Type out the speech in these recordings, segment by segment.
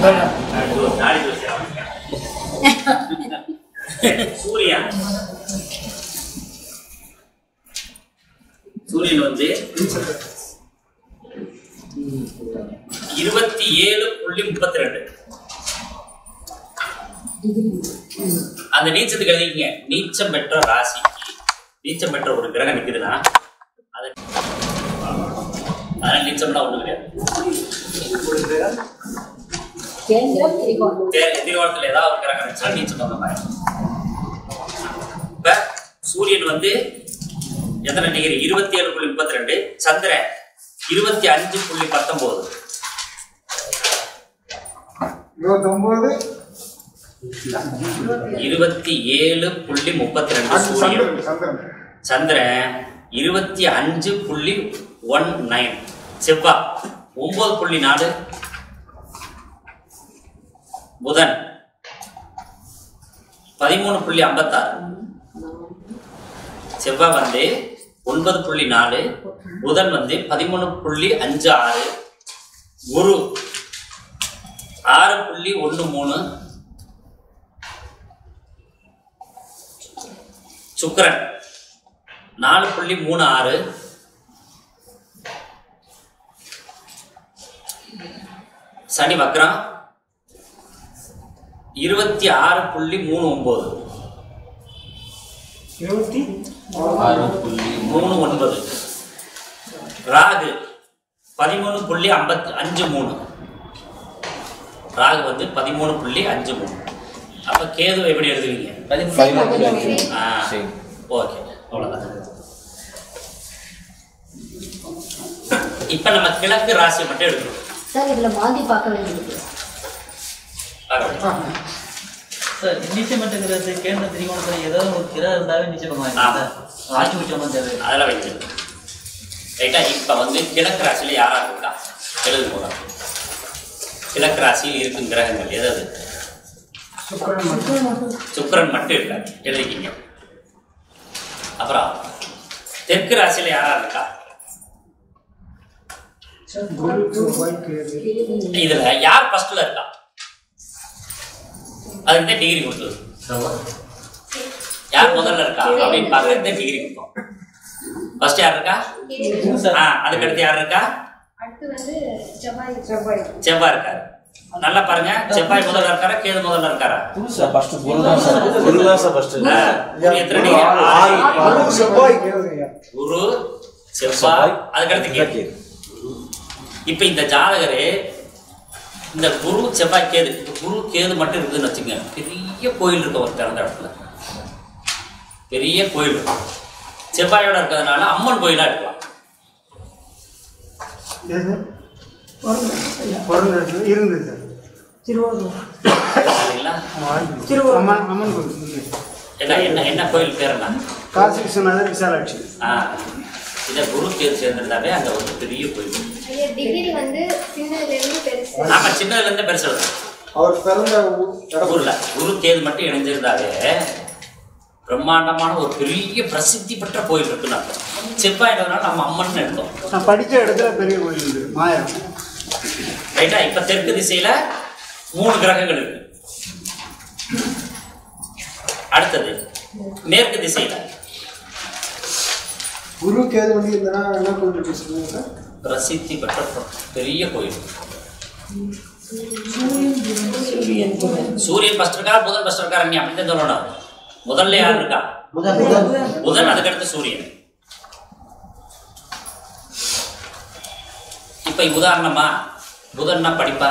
நாடி தோசை சூரியன் சூரியன் வந்து இருபத்தி ஏழு புள்ளி முப்பத்தி ரெண்டு அந்த நீச்சத்துக்கு எழுதிக்கங்க நீச்சம் பெற்ற ராசிக்கு நீச்சம் பெற்ற ஒரு கிரகம் நிக்குதுன்னா அது அதனால நீச்சம்லாம் ஒண்ணு கிடையாது கேந்திரம் திரிகோணம் தே- திரிகோணத்துல ஏதாவது ஒரு கிரகம் இருந்துச்சா நீச்சம் அந்த மாதிரி இப்ப சூரியன் வந்து எத்தனை டிகிரி இருபத்தி ஏழு புள்ளி முப்பத்தி ரெண்டு சந்திரன் இருபத்தி அஞ்சு புள்ளி பத்தொன்பது இருபத்தொன்பது இருபத்தி ஏழு புள்ளி முப்பத்தி ரெண்டு சூரியன் சந்திரன் சந்திரன் சந்திரன் இருபத்தி அஞ்சு புள்ளி ஒன் நைன் செவ்வாய் ஒன்பது புள்ளி நாலு புதன் பதிமூணு புள்ளி ஐம்பத்தாறு செவ்வாய் வந்து ஒன்பது புள்ளி நாலு புதன் வந்து பதிமூணு புள்ளி அஞ்சு ஆறு குரு ஆறு புள்ளி ஒன்று மூணு சுக்கிரன் நாலு புள்ளி மூணு ஆறு சனி வக்ரம் இருபத்தி ஆறு புள்ளி மூணு ஒன்பது இருபத்தி மூணு ஒன்பது ராகு பதிமூணு புள்ளி ஐம்பத்தி அஞ்சு மூணு ராகு வந்து பதிமூணு புள்ளி அஞ்சு மூணு அப்ப கேது எப்படி எழுதுவீங்க ஆ சரி. ஓகே அவ்வளவுதான் இப்ப நம்ம கிழக்கு ராசியை மட்டும் எடுக்கணும் சார் இதுல மாந்தி பார்க்க வேண்டியது பார்க்கணும். சார் நிச்சயம் மட்டுங்கிறது கேந்திர திரிகோணத்துல ஏதோ ஒரு கிரகம் இருந்தாவே நிச்சயமா ஆமா. ஆட்சி முக்கியமா தேவை அதெல்லாம் வைக்கணும் ரைட்டா இப்ப வந்து கிழக்கு ராசியில யாரா இருக்கா எழுது போகலாம் கிழக்கு ராசியில் இருக்கும் கிரகங்கள் எது அது சுக்கரன் மட்டும் சுக்கிரன் மட்டும் இருக்காது எழுதிக்கிங்க அப்புறம் தெற்கு ராசியில யாரா இருக்கா குரு செவ்வாய் கேது இதுல யார் ஃபர்ஸ்ட்ல இருக்கா அதுக்கு தான் டிகிரி கொடுத்தது யார் முதல்ல இருக்கா அப்படின்னு பார்க்கறது தான் டிகிரி கொடுத்தோம் ஃபர்ஸ்ட் யார் இருக்கா ஆ அதுக்கு அடுத்து யார் இருக்கா அடுத்து வந்து செவ்வாய் செவ்வாய் செவ்வாய் இருக்காரு நல்லா பாருங்க செவ்வாய் முதல்ல இருக்காரா கேது முதல்ல இருக்காரா சார் ஃபர்ஸ்ட் குரு தான் சார் குரு தான் சார் ஃபர்ஸ்ட் ஆ, குரு எத்தனை டிகிரி ஆறு. குரு செவ்வாய் கேதுங்க குரு செவ்வாய் அதுக்கடுத்து கேது கேது இப்ப இந்த ஜாதகரு இந்த குரு செவ்வாய் கேது இந்த குரு கேது மட்டும் இருக்குதுன்னு வச்சுங்க பெரிய கோயில் இருக்கு அவர் பிறந்த இடத்துல பெரிய கோயில் இருக்கும் செவ்வாயோட இருக்கிறதுனால அம்மன் கோயிலா இருக்கலாம் எது பிறந்த இடத்துல இருந்தது சரிங்களா அம்மன் அம்மன் கோயில் என்ன என்ன என்ன கோயில் பேர் என்ன காசி விஸ்வநாதர் விசாலாட்சி ஆ இதை குரு கேது சேர்ந்திருந்தாவே அங்க ஒரு பெரிய கோயில் ஐயா டிகிரி வந்து சின்னதுல இருந்து பெருசு ஆமா சின்னதுல இருந்தே பெருசு வருது அவர் பிறந்த ஊ- இடம் ஊர்ல குரு கேது மட்டும் இணைஞ்சிருந்தாவே பிரம்மாண்டமான ஒரு பெரிய பிரசித்தி பெற்ற கோயில் இருக்குன்னு அர்த்தம் செவ்வாயினால நம்ம அம்மன் எடுத்தோம் நான் படிச்ச இடத்துல பெரிய கோயில் இருந்தது மாயம் ரைட்டா இப்ப தெற்கு திசையில மூணு கிரகங்கள் இருக்கு அடுத்தது மேற்கு திசையில குரு கேது வந்து இருந்தனா என்ன கோயில் இருக்கு சொல்லுங்க சார் பிரசித்தி பெற்ற பெ- பெரிய கோயில் சூரியன் ஃபர்ஸ்ட் இருக்கா புதன் ஃபர்ஸ்ட் இருக்கா நீ அப்படிதான் சொல்லணும் முதல்ல யார் இருக்கா புதன் அதுக்கடுத்து சூரியன் இப்ப உதாரணமா புதன்னா படிப்பா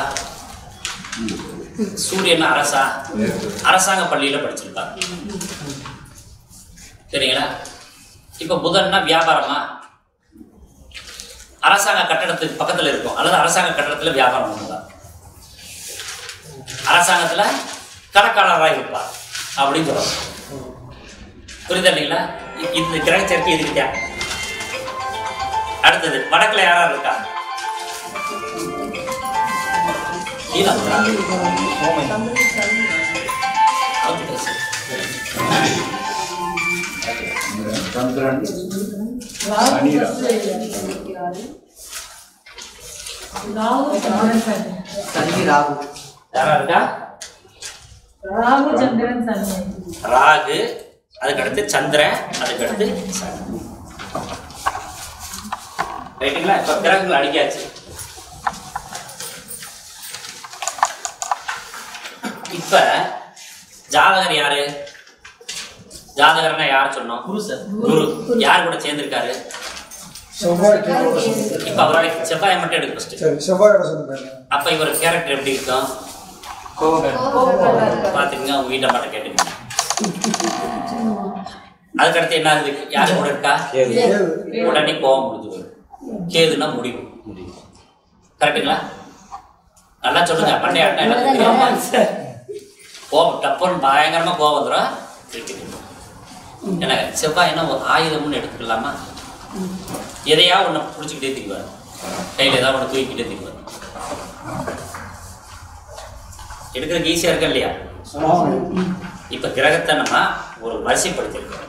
சூரியன் அரசா அரசாங்க பள்ளியில படிச்சிருப்பா சரிங்களா இப்ப புதன்னா வியாபாரமா அரசாங்க கட்டடத்துக்கு பக்கத்துல இருக்கும் அல்லது அரசாங்க கட்டடத்துல வியாபாரம் பண்ணுவார் அரசாங்கத்துல கணக்காளராக இருப்பார் அப்படின்னு சொல்லுவாங்க புரியுதா இல்லைங்களா இ- இந்த கிரக சேர்க்கை எதுக்கிட்டா அடுத்தது வடக்குல யாரா இருக்கா நீலாம்பரா? அது பேசு. சனி ராகு யாரா இருக்கா ராகு சந்திரன் சனி ராகு அதுக்கடுத்து சந்திரன் அதுக்கடுத்து சனி ரைட்டுங்களா இப்ப கிரகங்கள் அடிக்காச்சு இப்ப ஜாதகர் யாரு ஜாதகர்னா யார் சொன்னோம் குரு சார் குரு யார் கூட சேர்ந்திருக்காரு செவ்வாய் கேட்டோட சொல்லுங்க இப்ப அவரோட செவ்வாயை மட்டும் எடுக்க ஃபர்ஸ்ட் சரி செவ்வாயோட சொல்லுங்க அப்ப இவர் கேரக்டர் எப்படி இருக்கும் பாத்துக்கங்க உங்க வீட்டை மட்டும் கேட்டுக்கங்க அதுக்கடுத்து என்ன ஆகுது யாரு கூட இருக்கா கேது உடனே கோவம் முடிஞ்சு வரும் கேதுன்னா முடிவு கரெக்டுங்களா நல்லா சொல்லுங்க பண்டையாட்டம் எல்லாம் தெரியுமா கோபம் டப்புன்னு பயங்கரமா கோவம் வந்துடும் திருப்பி ஏன்னா செவ்வாய் என்ன ஒரு ஆயுதம்னு எடுத்துக்கலாமா எதையா ஒன்று பிடிச்சிக்கிட்டே திரிவார் கையில் ஏதாவது ஒன்று தூக்கிக்கிட்டே திரிவார் எடுக்கிறதுக்கு ஈஸியாக இருக்கா இல்லையா இப்ப கிரகத்தை நம்ம ஒரு வரிசைப்படுத்திருக்கோம்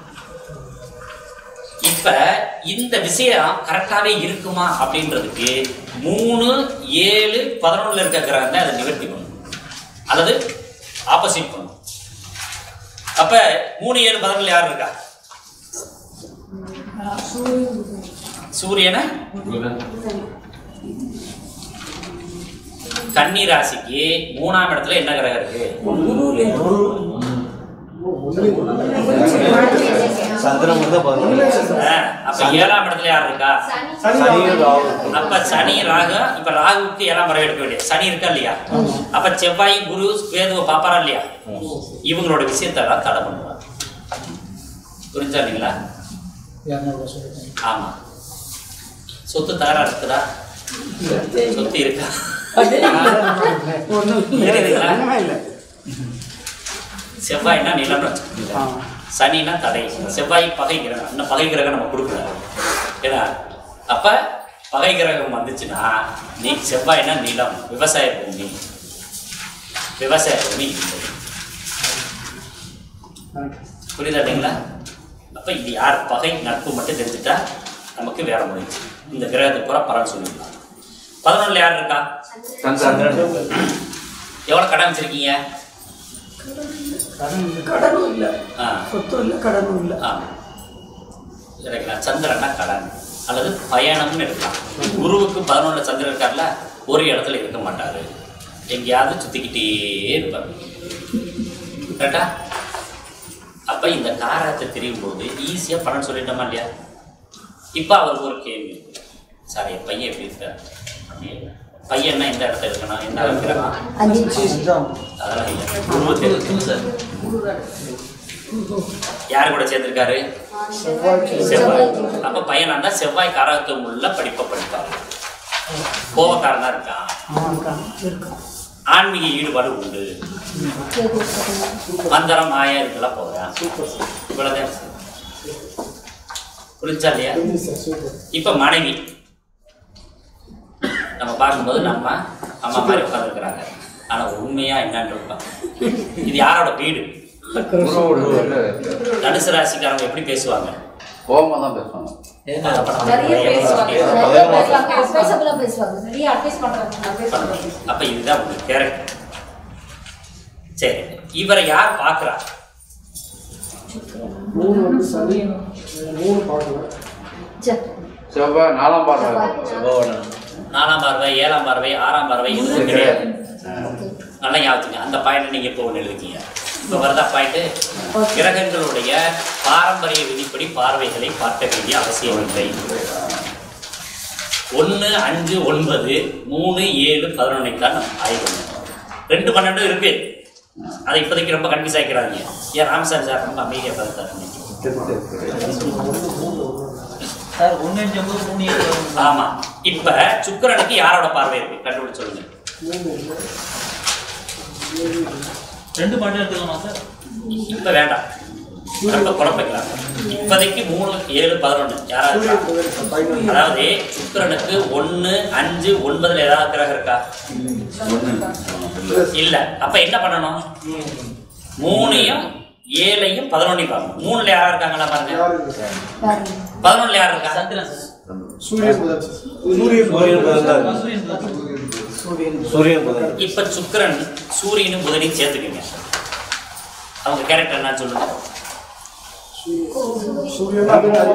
இப்ப இந்த விஷயம் கரெக்டாவே இருக்குமா அப்படின்றதுக்கு மூணு ஏழு பதினொன்னுல இருக்க கிரகத்தை அதை நிவர்த்தி பண்ணும் அல்லது ஆப்போசிட் பண்ணும் அப்ப மூணு ஏழு பதினொன்னுல யார் இருக்கா சூரியனை கன்னி ராசிக்கு மூணாம் இடத்துல என்ன கிரகம் இருக்கு சந்திரன் வந்து பதினொன்று ஆ, அப்ப ஏழாம் இடத்துல யார் இருக்கா சனி சனியும் ராகு அப்ப சனி ராகு இப்ப ராகுவுக்கு ஏழாம் வரை எடுக்க வேண்டிய சனி இருக்கா இல்லையா அப்ப செவ்வாய் குரு கேதுவை பாப்பாரா இல்லையா இவங்களோட விஷயத்தெல்லாம் தடை பண்ணுவாங்க புரிஞ்சா இல்லைங்களா ஆமா சொத்து தகராறு இருக்குதா சொத்து இருக்கா தெரியுதுங்களா ஒண்ணுமே இல்லை செவ்வாய்னா நிலம்னு வச்சுக்கோங்க. சனினா தடை செவ்வாய் பகை கிரகம் இன்னும் பகை கிரகம் நம்ம கொடுக்கல ஏன்னா அப்ப பகை கிரகம் வந்துச்சுன்னா நீ செவ்வாய்னா நிலம் விவசாய பூமி விவசாய பூமி இல்லை. புரியுதா இல்லைங்களா அப்ப இது யார் பகை நட்பு மட்டும் தெரிஞ்சுட்டா நமக்கு வேலை முடிஞ்சு இந்த கிரகத்தை பூரா பலன் சொல்லிடலாம் பதினொன்றுல யார் இருக்கா சந்திரன் எவ்வளவு கடன் வச்சிருக்கீங்க கடனும் இல்லை ஆ சொத்தும் இல்லை கடனும் இல்லை ஆ. சரிங்களா சந்திரன்னா கடன் அல்லது பயணம்னு எடுக்கலாம் குருவுக்கு பதினொன்று சந்திரன் இருக்கார்ல ஒரு இடத்துல இருக்க மாட்டாரு எங்கேயாவது சுத்திக்கிட்டே இருப்பார் கரெக்டா அப்ப இந்த காரத்தை தெரியும் போது ஈஸியா பலன் சொல்லிட்டோமா இல்லையா இப்ப அவருக்கு ஒரு கேள்வி இருக்கு. சார் என் பையன் எப்படி இருக்கார் பையன்னா எந்த இடத்துல இருக்கணும் என்ன இருக்கிறான் அஞ்சு அதெல்லாம் இல்லை குருவை தெரியும் குரு சார் யார் கூட சேர்ந்திருக்காரு செவ்வாய் அப்ப பையனா இருந்தா செவ்வாய் காரகத்துவம் உள்ள படிப்பை படிப்பாரு கோபக்காரனா இருக்கான் ஆன்மீக ஈடுபாடு உண்டு மந்திரம் மாயா இதுக்கெல்லாம் போவேன் இவ்வளவுதான் புரிஞ்சா இல்லையா இப்ப மனைவி நம்ம பார்க்கும்போது நம்ம அம்மா மாதிரி உட்காந்துருக்குறாங்க ஆனா உண்மையா என்னன்னு இருப்பான் இது யாரோட வீடு தனுசு ராசிக்காரங்க எப்படி பேசுவாங்க கோபமாக தான் பேசுவாங்க நிறைய பேசுவாங்க நிறைய பேசுவாங்க பேசக்குள்ள பேசுவாங்க நிறைய அட்வைஸ் பண்றாங்க அட்வைஸ் பண்றாங்க அப்ப இதுதான் உங்க கேரக்டர் சரி இவரை யார் பார்க்கறா மூணு வந்து சனி மூணு பார்க்கல சரி செவ்வாய் நாலாம் பார்வை செவ்வாய் நாலாம் பார்வை ஏழாம் பார்வை ஆறாம் பார்வை எதுவும் கிடையாது நல்லா ஞாபகத்துங்க அந்த பாயிண்ட் நீங்க இப்போ ஒன்று எழுதிக்கீங்க இப்போ வரதா பாயிண்ட் கிரகங்களுடைய பாரம்பரிய விதிப்படி பார்வைகளை பார்க்க வேண்டிய அவசியம் இல்லை ஒன்று அஞ்சு ஒன்பது மூணு ஏழு பதினொன்னைக்கு தான் நம்ம ஆய்வு பண்ணணும் ரெண்டு பன்னெண்டு இருக்கு அதை இப்போதைக்கு ரொம்ப கன்ஃபியூஸ் ஆகிக்கிறாங்க ஏன் ராமசாமி சார் ரொம்ப அமைதியாக பார்த்தாரு சார் ஒன்று அஞ்சு ஒன்பது மூணு ஏழு வரும். ஆமா இப்ப சுக்கிரனுக்கு யாரோட பார்வை இருக்கு கண்டுபிடிச்சு சொல்லுங்க ரெண்டு பாட்டு எடுத்துக்கலாமா சார் இப்ப வேண்டாம் ரொம்ப குழப்பிக்கலாம் இப்போதைக்கு மூணு ஏழு பதினொன்று யாராவது இருக்கா? அதாவது சுக்கிரனுக்கு ஒண்ணு அஞ்சு ஒன்பதுல ஏதாவது கிரகம் இருக்கா இல்ல அப்ப என்ன பண்ணணும் மூணையும் ஏழையும் பதினொன்னையும் பார்க்கணும் மூணுல யாரா இருக்காங்களா பாருங்க யாரு இல்லை. பாருங்க பதினொன்னுல யார் இருக்கா சந்திரன் சார் சூரியன் புதன் சூரியன் சூரியன் புதன் தான் சூரியன் தான். சூரியன் சூரியன் புதன் இப்ப சுக்கிரன் சூரியனும் புதனையும் சேர்த்துக்கங்க அவங்க கேரக்டர் என்ன சொல்லுங்க சூரியன்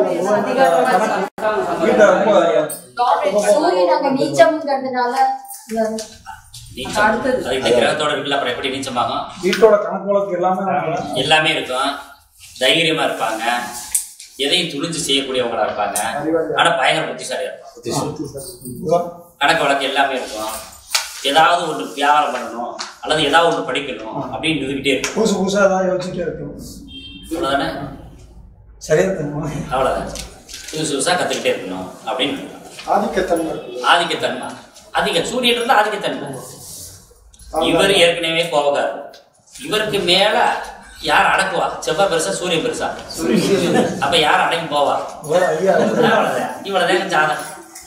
வீட்டை ரொம்ப சூரியன் அங்க நீச்சம்ங்கிறதுனால இந்த நீச்சம் அடுத்தது. அது இந்த கிரகத்தோட இருக்குல்ல அப்புறம் எப்படி நீச்சமாகும் வீட்டோட கணக்கு வழக்கு எல்லாமே நல்லா எல்லாமே இருக்கும் தைரியமா இருப்பாங்க எதையும் துணிஞ்சு செய்யக்கூடியவங்களா இருப்பாங்க ஆனா பயங்கர புத்திசாலியா இருப்பாங்க இதுதான். கணக்கு வழக்கு எல்லாமே இருக்கும் ஏதாவது ஒன்று வியாபாரம் பண்ணணும் அல்லது ஏதாவது ஒன்று படிக்கணும் அப்படின்னு இருந்துகிட்டே இருக்கும் புதுசு புதுசா ஏதாவது யோசிச்சுட்டே இருக்கும் அவ்வளவுதானே சரியா தெரியுமா அவ்வளவுதான் புதுசு புதுசா கத்துக்கிட்டே இருக்கணும் அப்படின்னு ஆதிக்கத்தன்மை இருக்கு ஆதிக்கத்தன்மை அதிக சூரியன் இருந்தா ஆதிக்கத்தன்மை இவர் ஏற்கனவே கோபக்காரர் இவருக்கு மேல யார் அடக்குவா செவ்வாய் பெருசா சூரியன் பெருசா அப்ப யார் அடங்கி போவா ஒரு ஐயா அவ்வளவுதான். இவ்வளவுதான் ஜாதகம்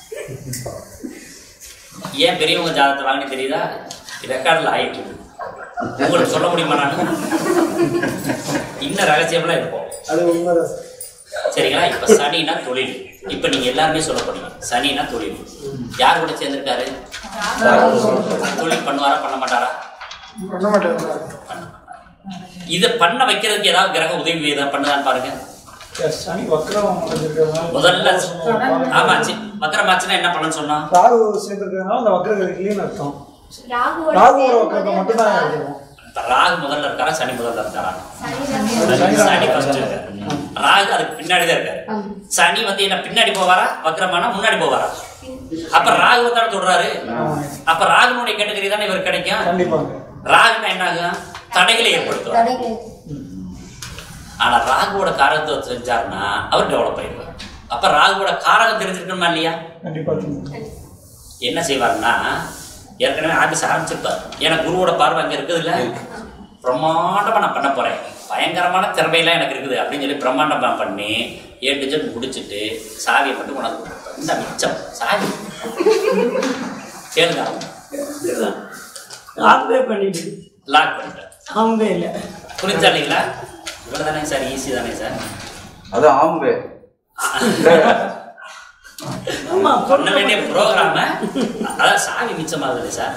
ஏன் பெரியவங்க ஜாதகத்தை வாங்கி தெரியுதா ரெக்கார்டில் ஆயிட்டு இருக்கு. உங்களுக்கு சொல்ல முடியுமா நான் இன்னும் ரகசியம்லாம் இருக்கும் அது உண்மைதான் சார். சரிங்களா இப்ப சனினா தொழில் இப்ப நீங்க எல்லாருமே சொல்ல போறீங்க சனினா தொழில் யார் கூட சேர்ந்திருக்காரு தொழில் பண்ணுவாரா பண்ண மாட்டாரா பண்ண மாட்டேன் சார். பண்ண மாட்டாரா இதை பண்ண வைக்கிறதுக்கு ஏதாவது கிரக உதவி ஏதாவது பண்ணுதான்னு பாருங்க சரி, சனி வக்ரம் அடைஞ்சிருக்கிறதுனால முதல்ல ஆமா சி வக்கரமாச்சுன்னா என்ன பண்ணணும்னு சொன்னோம் ராகு சேர்ந்திருக்கிறதுனால அந்த வக்ரம் இல்லைன்னு அர்த்தம் ராகுவோட ராகுவோட சேரும் வக்ரத்தை போதே மட்டும் தான் அந்த எழுதுவோம் இப்ப ராகு முதல்ல இருக்காரா சனி முதல்ல இருக்காரா சனிதான் சனி ஃபர்ஸ்ட் இருக்காரு ராகு அதுக்கு பின்னாடி தான் இருக்காரு சனி வந்து என்ன பின்னாடி போவாரா வக்ரமானா முன்னாடி போவாரா அப்ப ராகு தானே சொல்றாரு அப்ப ராகுனுடைய கேட்டகரி தானே இவர் கிடைக்கும் கண்டிப்பாங்க ராகுனா என்ன ஆகும் தடைகளை ஏற்படுத்தும் தடைகள் ஆனா ராகுவோட காரகத்தை செஞ்சாருன்னா அவர் டெவலப் ஆயிடுவார் அப்ப ராகுவோட காரகம் தெரிஞ்சிருக்கணுமா இல்லையா கண்டிப்பா தெரியும். என்ன செய்வாருன்னா ஏற்கனவே ஆபீஸ் ஆரம்பிச்சிருப்பார் ஏன்னா குருவோட பார்வை அங்க இருக்குது இல்ல பிரம்மாண்டமா நான் பண்ண போறேன் பயங்கரமான திறமையெல்லாம் எனக்கு இருக்குது அப்படின்னு சொல்லி பிரம்மாண்டமா பண்ணி ஏழு டிஜிட் முடிச்சிட்டு சாவியை மட்டும் கொண்டாந்து கொடுப்பாரு. இந்த மிச்சம் சாவி கேளுங்க நாங்களே பண்ணிட்டு லாக் பண்ணிட்டேன் அவங்க இல்லை புரிஞ்சா இல்லைங்களா இவ்வளவு தானே சார் ஈஸி தானே சார் அது ஆம்பே ஆமா பண்ண வேண்டிய ப்ரோக்ராம அதான் சாவி மிச்சமாகுது சார்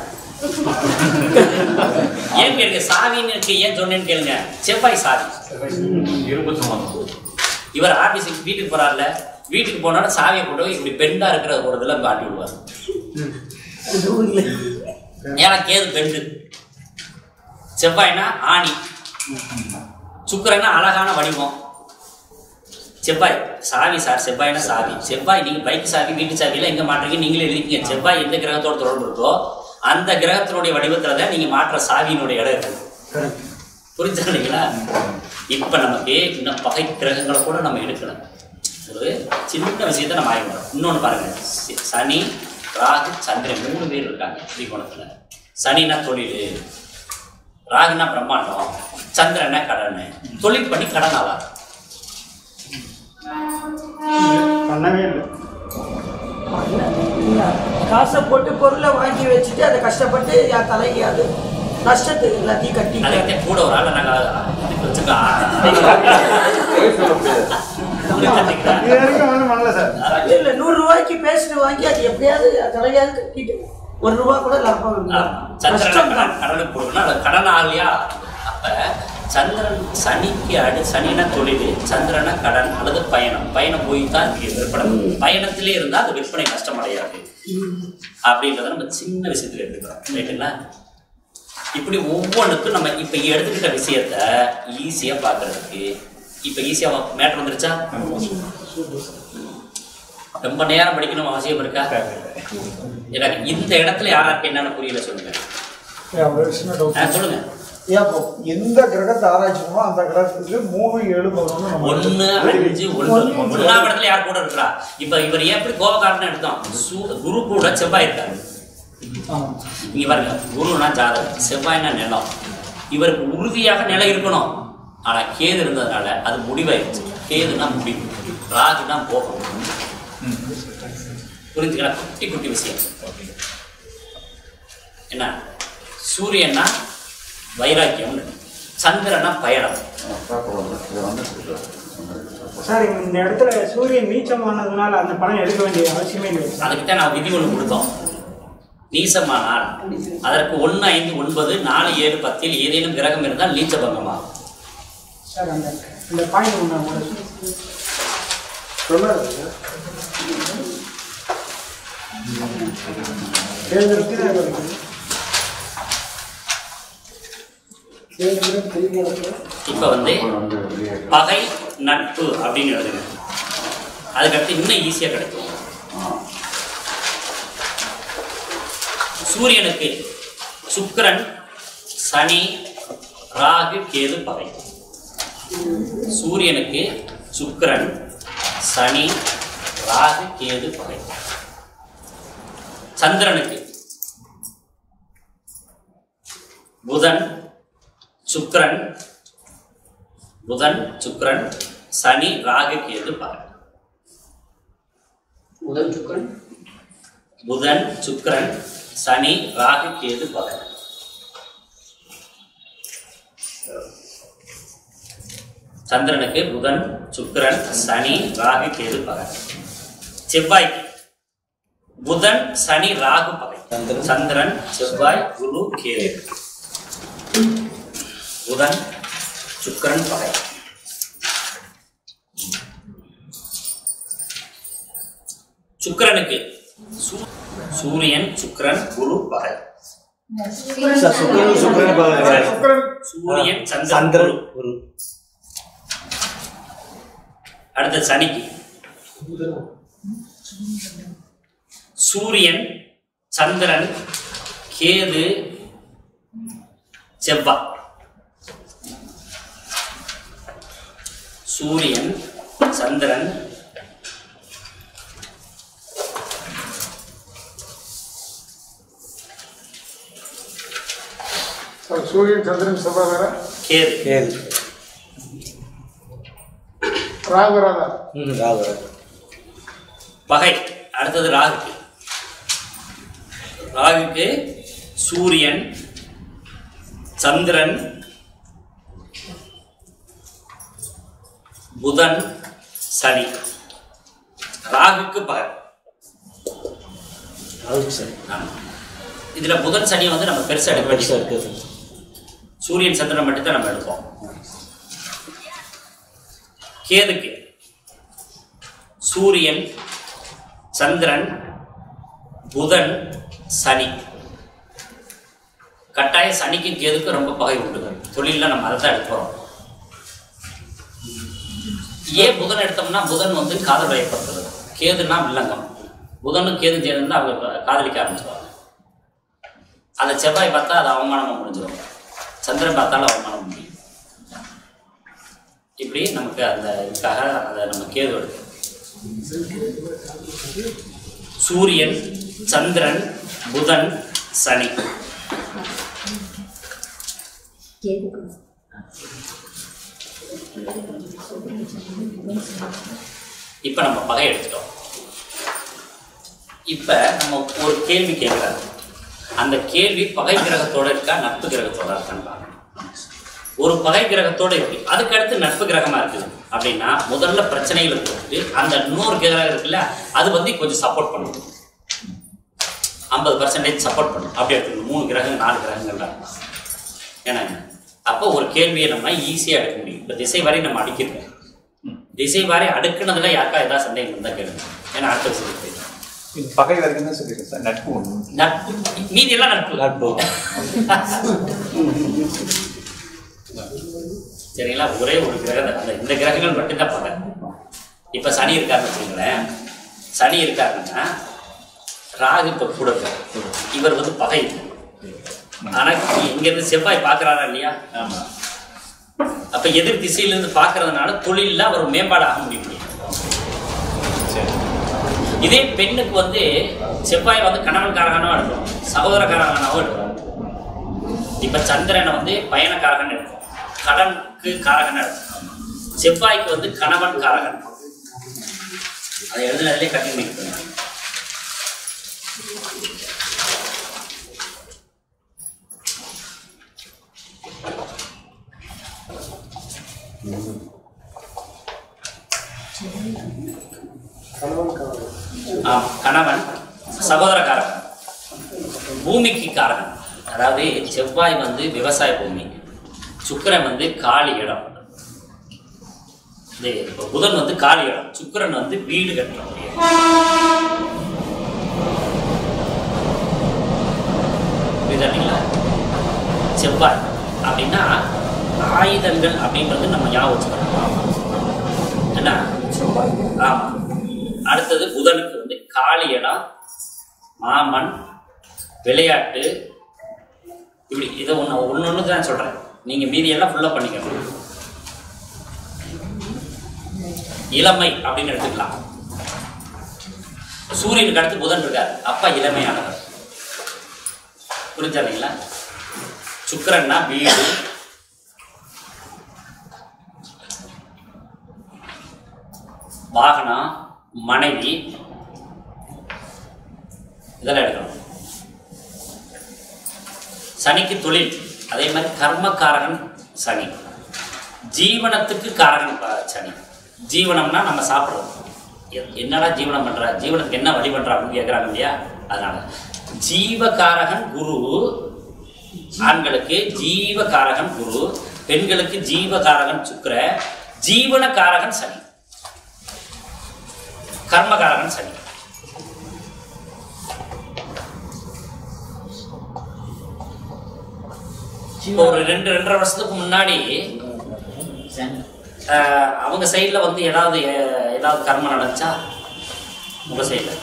ஏன் கேளுங்க சாவின்னு இருக்கு ஏன் சொன்னேன்னு கேளுங்க செவ்வாய் சாவி இருபத்தி மூணு இவர் ஆபீஸுக்கு வீட்டுக்கு போறாருல வீட்டுக்கு போனாலும் சாவியை கொண்டு போய் இப்படி பெண்டா இருக்கிற ஒரு இதுல காட்டி விடுவார் இதுவும் இல்லை ஏன்னா கேது பெண்டு செவ்வாய்னா ஆணி சுக்கிரன்னா அழகான வடிவம் செவ்வாய் சாவி சார் செவ்வாய்னா சாவி செவ்வாய் நீங்க பைக் சாவி வீட்டு சாவியெல்லாம் எங்க மாட்டுறீங்க நீங்களே எழுதிக்கீங்க செவ்வாய் எந்த கிரகத்தோட தொடர்பு இருக்கோ அந்த கிரகத்தினுடைய வடிவத்துல தான் நீங்க மாற்ற சாவியினுடைய இடம் இருக்குது புரிஞ்சா இல்லைங்களா இப்ப நமக்கு இன்னும் பகை கிரகங்களை கூட நம்ம எடுக்கணும் ஒரு சின்ன விஷயத்த நம்ம ஆய்வு இன்னொன்னு பாருங்க சி- சனி ராகு சந்திரன் மூணு பேர் இருக்காங்க திரிகோணத்துல சனினா தொழில் ராகுனா பிரம்மாண்டம் சந்திரனா கடன் தொழில் பண்ணி கடன் ஆவார் பண்ணவே இல்லை காசை போட்டு பொருளை வாங்கி வச்சுட்டு அதை கஷ்டப்பட்டு என் தலைக்கு அது நஷ்டத்தை எல்லாத்தையும் கட்டி அதுக்கு கூட ஒரு ஆளை நாங்க இதுக்கு வச்சிருக்கோம் புரிஞ்சுக்கிட்டீங்களா? இது வரைக்கும் ஒன்றும் பண்ணல சார் இல்ல இல்ல நூறு ரூபாய்க்கு பேசிட்டு வாங்கி அது எப்படியாவது என் தலையாவது கட்டிட்டு ஒரு ரூபா கூட லாபம் இல்லை ஆமா. சந்திரனை கஷ்டம் தான் கடன் கடனுக்கு கொடுக்கணும் அது கடன் ஆகலையா அப்ப சந்திரன் சனிக்கு அடு சனினா தொழில் சந்திரனா கடன் அல்லது பயணம் பயணம் போய் தான் இங்க விற்பனை பயணத்திலே இருந்தா அது விற்பனை நஷ்டம் அடையாது அப்படின்றத நம்ம சின்ன விஷயத்துல எடுத்துக்கிறோம் ரைட்டுங்களா இப்படி ஒவ்வொன்றுக்கும் நம்ம இப்ப எடுத்துக்கிட்ட விஷயத்த ஈஸியா பாக்குறதுக்கு இப்ப ஈஸியா மேட்டர் வந்துருச்சா ரொம்ப நேரம் படிக்கணும் அவசியம் இருக்கா எனக்கு இந்த இடத்துல யாராருக்கு என்னன்னு புரியல சொல்லுங்க ஏன் ஒரு சின்ன டவுட் ஆ, சொல்லுங்க ஏன் இப்போ எந்த கிரகத்தை ஆராய்ச்சிமோ அந்த கிரகத்துக்கு மூணு ஏழு பதினொன்று நம்ம ஒண்ணு அஞ்சு ஒன்று ஒன்னாம் இடத்துல யார் கூட இருக்கிறா இப்ப இவர் எப்படி கோபக்காரன்னு எடுத்தோம் சூ- குரு கூட செவ்வாய் இருக்காரு ஆமாம் இங்க பாருங்க குருனா ஜாதகம் செவ்வாய்னா நிலம் இவருக்கு உறுதியாக நிலம் இருக்கணும் ஆனா கேது இருந்ததுனால அது முடிவாயிருச்சு கேதுனா முடிவு ராகுனா போகம் புரிஞ்சுக்கலாம் குட்டி குட்டி விஷயம் என்ன சூரியன்னா வைராக்கியம் சந்திரனா பயணம் சார் இந்த இடத்துல சூரியன் நீச்சமானதுனால அந்த பணம் எடுக்க வேண்டிய அவசியமே இல்லை அதுக்கிட்ட நான் விதி ஒன்று கொடுத்தோம் நீசமானால் அதற்கு ஒன்று ஐந்து ஒன்பது நாலு ஏழு பத்தில் ஏதேனும் கிரகம் இருந்தால் நீச்ச பங்கமாகும் சார் அந்த இந்த பாயிண்ட் ஒன்று ஒன்று சொல்லாது தேர்ந்தெடுத்து தேர்ந்தெடுத்து தெளிவாக இப்போ வந்து பகை நட்பு அப்படின்னு எழுதுங்க அதுக்கடுத்து இன்னும் ஈஸியாக கிடைக்கும் சூரியனுக்கு சுக்கிரன் சனி ராகு கேது பகை சூரியனுக்கு சுக்கிரன் சனி ராகு கேது பகை சந்திரனுக்கு புதன் சுக்கிரன் புதன் சுக்கிரன் சனி ராகு கேது பகை முதல் சுக்கன் புதன் சுக்கிரன் சனி ராகு கேது பகை சந்திரனுக்கு புதன் சுக்கிரன் சனி ராகு கேது பகை செவ்வாய்க்கு புதன் சனி ராகு பகை சந்திரன் செவ்வாய் குரு கேது புதன் சுக்கிரன் பகை சுக்கிரனுக்கு சூ- சூரியன் சுக்கிரன் குரு பகை சார் சுக்கரன் சுக்கரன் பாருங்க சூரியன் சந்திரன் சந்திரன் குரு குரு அடுத்து சனிக்கு சூரியன் சந்திரன் கேது செவ்வாய் சூரியன் சந்திரன் சூரியன் சந்திரன் செவ்வாய் வேற கேது கேது ராகு ராதா ம் ராகு பகை அடுத்தது ராகுக்கு ராகுக்கு சூரியன் சந்திரன் புதன் சனி ராகுக்கு பகை ராகு சரி ஆமா. இதுல புதன் சனி வந்து நம்ம பெருசா எடுக்க பெருசாக வேண்டியது இருக்குது சூரியன் சந்திரன் மட்டும் தான் நம்ம எடுப்போம் கேதுக்கு சூரியன் சந்திரன் புதன் சனி கட்டாய சனிக்கும் கேதுக்கும் ரொம்ப பகை உண்டு தொழிலில் நம்ம அதை தான் எடுக்கிறோம் ஏன் புதன் எடுத்தோம்னா புதன் வந்து காதல் வயப்படுத்துறது கேதுன்னா வில்லங்கம் புதனும் கேது சேர்ந்து அவங்க காதலிக்க ஆரம்பிச்சிருவாங்க அந்த செவ்வாய் பார்த்தா அது அவமானமாக முடிஞ்சிடும் சந்திரன் பார்த்தாலும் அவமானம் முடியும் இப்படி நமக்கு அந்த இதுக்காக அதை நம்ம கேது எடுக்கும் சூரியன் சந்திரன் புதன் சனி இப்போ நம்ம பகை எடுத்துட்டோம் இப்போ நம்ம ஒரு கேள்வி கேட்குறாங்க அந்த கேள்வி பகை கிரகத்தோட இருக்கா நட்பு கிரகத்தோட இருக்கான்னு பார்க்கணும் ஒரு பகை கிரகத்தோட இருக்கு அதுக்கு அடுத்து நட்பு கிரகமா இருக்குது அப்படின்னா முதல்ல பிரச்சனைகளை கொடுத்து அந்த இன்னொரு கிரகம் இருக்குல்ல அது வந்து கொஞ்சம் சப்போர்ட் பண்ணும் ஐம்பது பர்சன்டேஜ் சப்போர்ட் பண்ணும் அப்படி எடுத்துக்கணும் மூணு கிரகம் நாலு கிரகங்கள்லாம் ஏன்னா அப்போ ஒரு கேள்வியை நம்ம ஈஸியாக எடுக்க முடியும் இப்போ திசை வரை நம்ம அடிக்கிறோம் திசை வாரி அடுக்குனதுல யாருக்கா ஏதாவது சந்தேகம் இருந்தால் கேளுங்க ஏன்னா அடுத்த விஷயம் தெரியும் இது பகை வரைக்கும் தான் சொல்லியிருக்கேன் சார் நட்பு ஒன்று நட்பு மீதி எல்லாம் நட்பு நட்பு சரிங்களா ஒரே ஒரு கிரகம் அந்த இந்த கிரகங்கள் மட்டும்தான் பகை இப்போ சனி இருக்காருன்னு வச்சுக்கோங்களேன் சனி இருக்காருன்னா ராகு இப்போ கூட இருக்காரு இவர் வந்து பகை ஆனா இங்கிருந்து செவ்வாய் பார்க்கறாரா இல்லையா ஆமா அப்ப எதிர் திசையிலிருந்து பார்க்கறதுனால தொழிலில் அவர் மேம்பாடு ஆக முடியும் சரி இதே பெண்ணுக்கு வந்து செவ்வாய் வந்து கணவன்காரகனோ எடுக்கும் சகோதரக்காரகனாவோ எடுக்கும் இப்ப சந்திரனை வந்து பயணக்காரகன் எடுக்கும் கடனுக்கு காரகன் எடுக்கும் செவ்வாய்க்கு வந்து கணவன் காரகன் அதை எழுதுனதுலேயே கண்டினியூ பண்ணுங்க கணவன் கணவன் ஆம், கணவன் சகோதரக்காரன் பூமிக்கு காரகன் அதாவது செவ்வாய் வந்து விவசாய பூமி சுக்கிரன் வந்து காலி இடம் இது இப்ப புதன் வந்து காலி இடம் சுக்கிரன் வந்து வீடு கட்டுறோம் புரியுதுங்களா செவ்வாய் அப்படின்னா ஆயுதங்கள் அப்படின்றது நம்ம ஞாபகம் வச்சுக்கணும் என்ன ஆமா அடுத்தது புதனுக்கு வந்து காளி இடம் மாமன் விளையாட்டு இப்படி இதை ஒன்று ஒன்று ஒன்று தான் சொல்கிறேன் நீங்கள் மீதியெல்லாம் ஃபுல்லாக பண்ணிக்கணும் இளமை அப்படின்னு எடுத்துக்கலாம் சூரியனுக்கு அடுத்து புதன் இருக்கார் அப்பா இளமையானவர் புரிஞ்சா இல்லைங்களா சுக்கிரன்னா வீடு வாகனம் மனைவி இதெல்லாம் எடுக்கணும் சனிக்கு தொழில் அதே மாதிரி கர்மக்காரகன் சனி ஜீவனத்துக்கு காரகன் ப- சனி ஜீவனம்னா நம்ம சாப்பிட்றது எ- என்னடா ஜீவனம் பண்ற ஜீவனத்துக்கு என்ன வழி பண்ற அப்படின்னு கேட்குறாங்க இல்லையா அதனால ஜீவகாரகன் குரு ஆண்களுக்கு ஜீவகாரகன் குரு பெண்களுக்கு ஜீவகாரகன் சுக்கிர ஜீவனகாரகன் சனி கர்மகாரகன் சனி இப்போ ஒரு ரெண்டு ரெண்டரை வருஷத்துக்கு முன்னாடி ஆஹ், அவங்க சைடில் வந்து ஏதாவது அஹ், ஏதாவது கர்மம் நடந்துச்சா உங்க சைடில்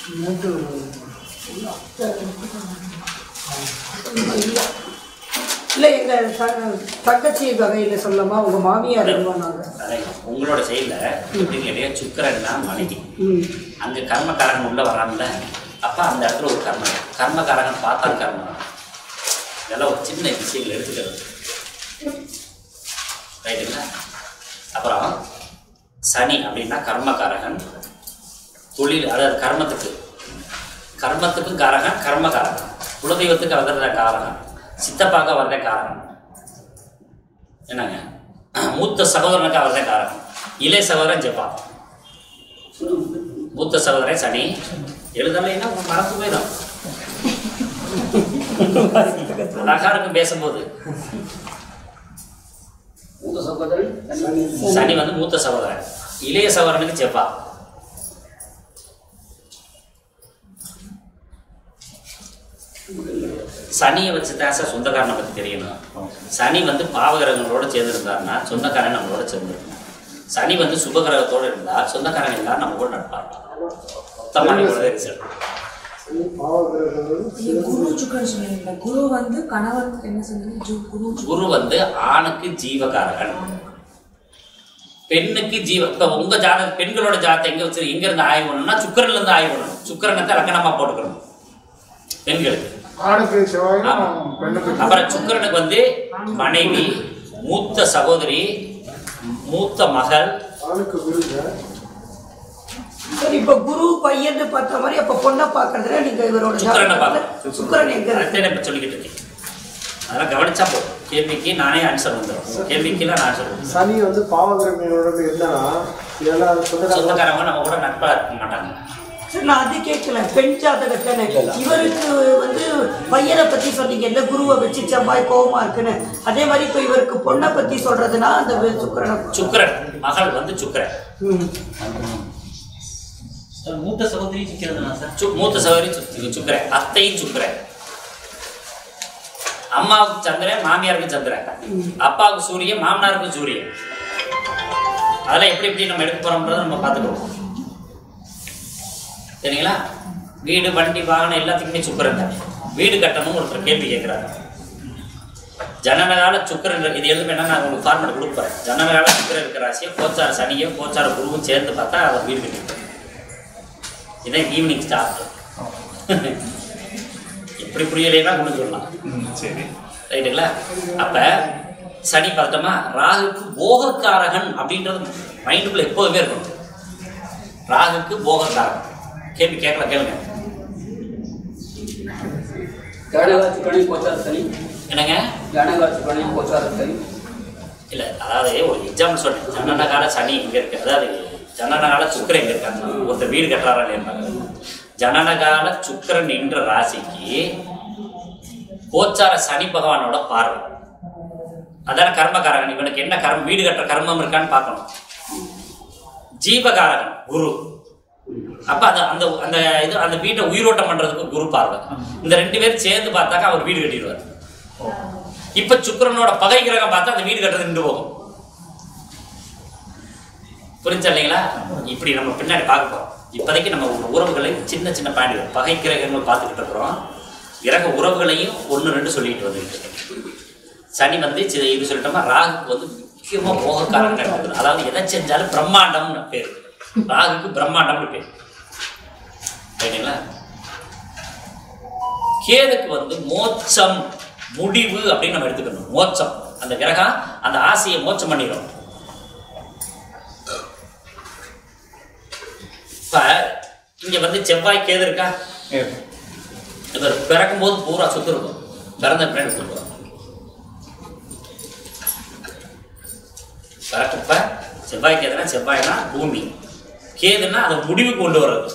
இல்லை எங்கள் தங்கச்சி வகையில் சொல்லமா உங்க மாமியார் வருவாங்க உங்களோட சைடில் எப்படின்னு கேட்டீங்க சுக்கரன்னா மனைவி ம் அங்கே கர்மக்காரன் உள்ள வரான்ல அப்போ அந்த இடத்துல ஒரு கர்மம் கர்மக்காரன் பார்த்தால் கர்மம் இதெல்லாம் ஒரு சின்ன விஷயங்கள் எடுத்துக்கிறது ரைட்டுங்களா அப்புறம் சனி அப்படின்னா கர்மகாரகன் தொழில் அதாவது கர்மத்துக்கு கர்மத்துக்கும் காரகன் கர்மகாரகன் குலதெய்வத்துக்கு வர்றத காரகன் சித்தப்பாக்க வர்றத காரகன் என்னங்க மூத்த சகோதரனுக்கு அவர்த காரகன் இளைய சகோதரன் ஜெப்பா மூத்த சகோதரன் சனி எழுதலைன்னா உங்க மறந்து போயிடும் அழகா இருக்கும் பேசும்போது சனி வந்து மூத்த சகோதரன் இளைய சகோதரனுக்கு செவ்வா சனியை வச்சு தான் சார் சொந்தக்காரனை பற்றி தெரியணும் சனி வந்து பாவகிரகங்களோட சேர்ந்து இருந்தாருன்னா சொந்தக்காரன் நம்மளோட சேர்ந்துருக்கணும் சனி வந்து சுபகிரகத்தோடு இருந்தால் சொந்தக்காரங்க எல்லாரும் நம்ம கூட நடப்பாங்க மொத்தமாக ரிசல்ட் குரு சுக்கரன் சொன்னீங்க குரு வந்து கணவன் என்ன சொன்னீங்க ஜு- குரு சுக்கரன். குரு வந்து ஆணுக்கு ஜீவகாரகன் பெண்ணுக்கு ஜீவ இப்ப உங்க ஜாதக பெண்களோட ஜாதகத்தை எங்க வச்சு எங்க இருந்து ஆய்வு பண்ணணும்னா சுக்கரன்ல இருந்து ஆய்வு பண்ணணும் சுக்கரனத்தை லக்கணமா போட்டுக்கணும் பெண்களுக்கு ஆணுக்கு செவ்வாயும் ஆமா. பெண்ணுக்கு அப்புறம் சுக்கரனுக்கு வந்து மனைவி மூத்த சகோதரி மூத்த மகள் ஆணுக்கு குருங்க சரி இப்போ குரு பையன் பார்த்த மாதிரி அப்போ பொண்ணை பார்க்கறதுல நீங்க இவரோட சுக்கிரனை ஜாதகத்துல பார்க்கணும். சுக்கிரன் எங்க இருக்கு கரெக்டாக இப்ப சொல்லிக்கிட்டு இருக்கேன் அதெல்லாம் கவனிச்சா போதும் கேள்விக்கு நானே ஆன்சர் வந்துடும் கேள்விக்கு நான் ஆன்சர் வந்துடும் சனி வந்து பாவகிரகங்களோட இருந்தா இதெல்லாம் சொந்தக்காரங்க சொந்தக்காரங்க நம்ம கூட நட்பா இருக்க மாட்டாங்க சரி நான் அது கேட்கல பெண் ஜாதகத்தானே இவருக்கு வந்து பையனை பத்தி சொன்னீங்க இல்ல குருவை வச்சு செவ்வாய் கோவமா இருக்குன்னு அதே மாதிரி இப்போ இவருக்கு பொண்ணை பத்தி சொல்றதுன்னா அந்த வி- சுக்கிரனை சுக்கரன் மகள் வந்து சுக்கரன் ம். சார், மூத்த சகோதரி சிக்கிறதுனா சார் சு மூத்த சகோதரி சு- சுக்கரன் அத்தையும் சுக்கரன் அம்மாவுக்கு சந்திரன் மாமியாருக்கு சந்திரன் அப்பாவுக்கு சூரியன் மாமனாருக்கு சூரியன் அதெல்லாம் எப்படி எப்படி நம்ம எடுக்க போறோம்ன்றதை நம்ம பார்த்துக்குவோம் சரிங்களா வீடு வண்டி வாகனம் எல்லாத்துக்குமே சுக்கரன் தான் வீடு கட்டணும் ஒருத்தர் கேள்வி கேட்குறாரு ஜனனகால சுக்கரன் இருக்கு. இது எழுதுமே நான் உங்களுக்கு ஃபார்மெட் கொடுக்குறேன் ஜனனகால சுக்கரன் இருக்கிற ராசியை கோச்சார சனியும் கோச்சார குருவும் சேர்ந்து பார்த்தா அவர் வீடு கட்டிருப்பார் இதான் ஈவினிங் ஸ்டார்ட் எப்படி புரியலைன்னா கொண்டு சொல்லலாம் ம், சரி ரைட்டுங்களா அப்ப சனி பார்த்தோமா ராகுக்கு போகக்காரகன் அப்படின்றது மைண்டுக்குள்ள எப்போதுமே இருக்கும் ராகுக்கு போகக்காரகன் கேள்வி கேட்கலாம் கேளுங்க ஜனகாட்சி பணி கோச்சார சனி என்னங்க ஜனகாட்சி பணி கோச்சார சனி இல்ல அதாவது ஒரு எக்ஸாம்பிள் சொன்னேன் ஜனனகால சனி இங்க இருக்கு அதாவது ஜனனகால சுக்கிரன் எங்க இருக்காங்க ஒருத்தர் வீடு கட்டுறாரா இல்லையா ஜனனகால சுக்கிரன் என்ற ராசிக்கு கோச்சார சனி பகவானோட பார்வை அதான கர்மகாரகன் இவனுக்கு என்ன கர்மம் வீடு கட்டுற கர்மம் இருக்கான்னு பார்க்கணும் ஜீவகாரகன் குரு அப்ப அந்த அந்த அந்த இது அந்த வீட்டை உயிரோட்டம் பண்றதுக்கு குரு பார்வை இந்த ரெண்டு பேரும் சேர்ந்து பார்த்தாக்கா அவர் வீடு கட்டிடுவார் இப்ப சுக்கிரனோட பகை கிரகம் பார்த்தா அந்த வீடு கட்டுறது நின்று போகும் புரிஞ்சா இல்லைங்களா இப்படி நம்ம பின்னாடி பார்க்க போறோம் இப்போதைக்கு நம்ம ஒரு உறவுகளை சின்ன சின்ன பாயிண்ட் பகை கிரகங்கள் பார்த்துக்கிட்டு இருக்கிறோம் கிரக உறவுகளையும் ஒன்று ரெண்டு சொல்லிட்டு வந்துட்டு இருக்கோம் சனி வந்து சி- இது சொல்லிட்டோமா ராகுக்கு வந்து முக்கியமா போகக்காரன் இருக்குது அதாவது எதை செஞ்சாலும் பிரம்மாண்டம்னு பேர் ராகுக்கு பிரம்மாண்டம்னு பேர் சரிங்களா கேதுக்கு வந்து மோட்சம் முடிவு அப்படின்னு நம்ம எடுத்துக்கணும் மோட்சம் அந்த கிரகம் அந்த ஆசையை மோட்சம் பண்ணிடும் இப்ப இங்க வந்து செவ்வாய் கேது இருக்கா இவர் பிறக்கும் போது பூரா சொத்து இருக்கும் பிறந்த பின்னாடி சொல்லுவார் பிறக்கப்ப செவ்வாய் கேதுனா செவ்வாய்னா பூமி கேதுன்னா அதை முடிவுக்கு கொண்டு வர்றது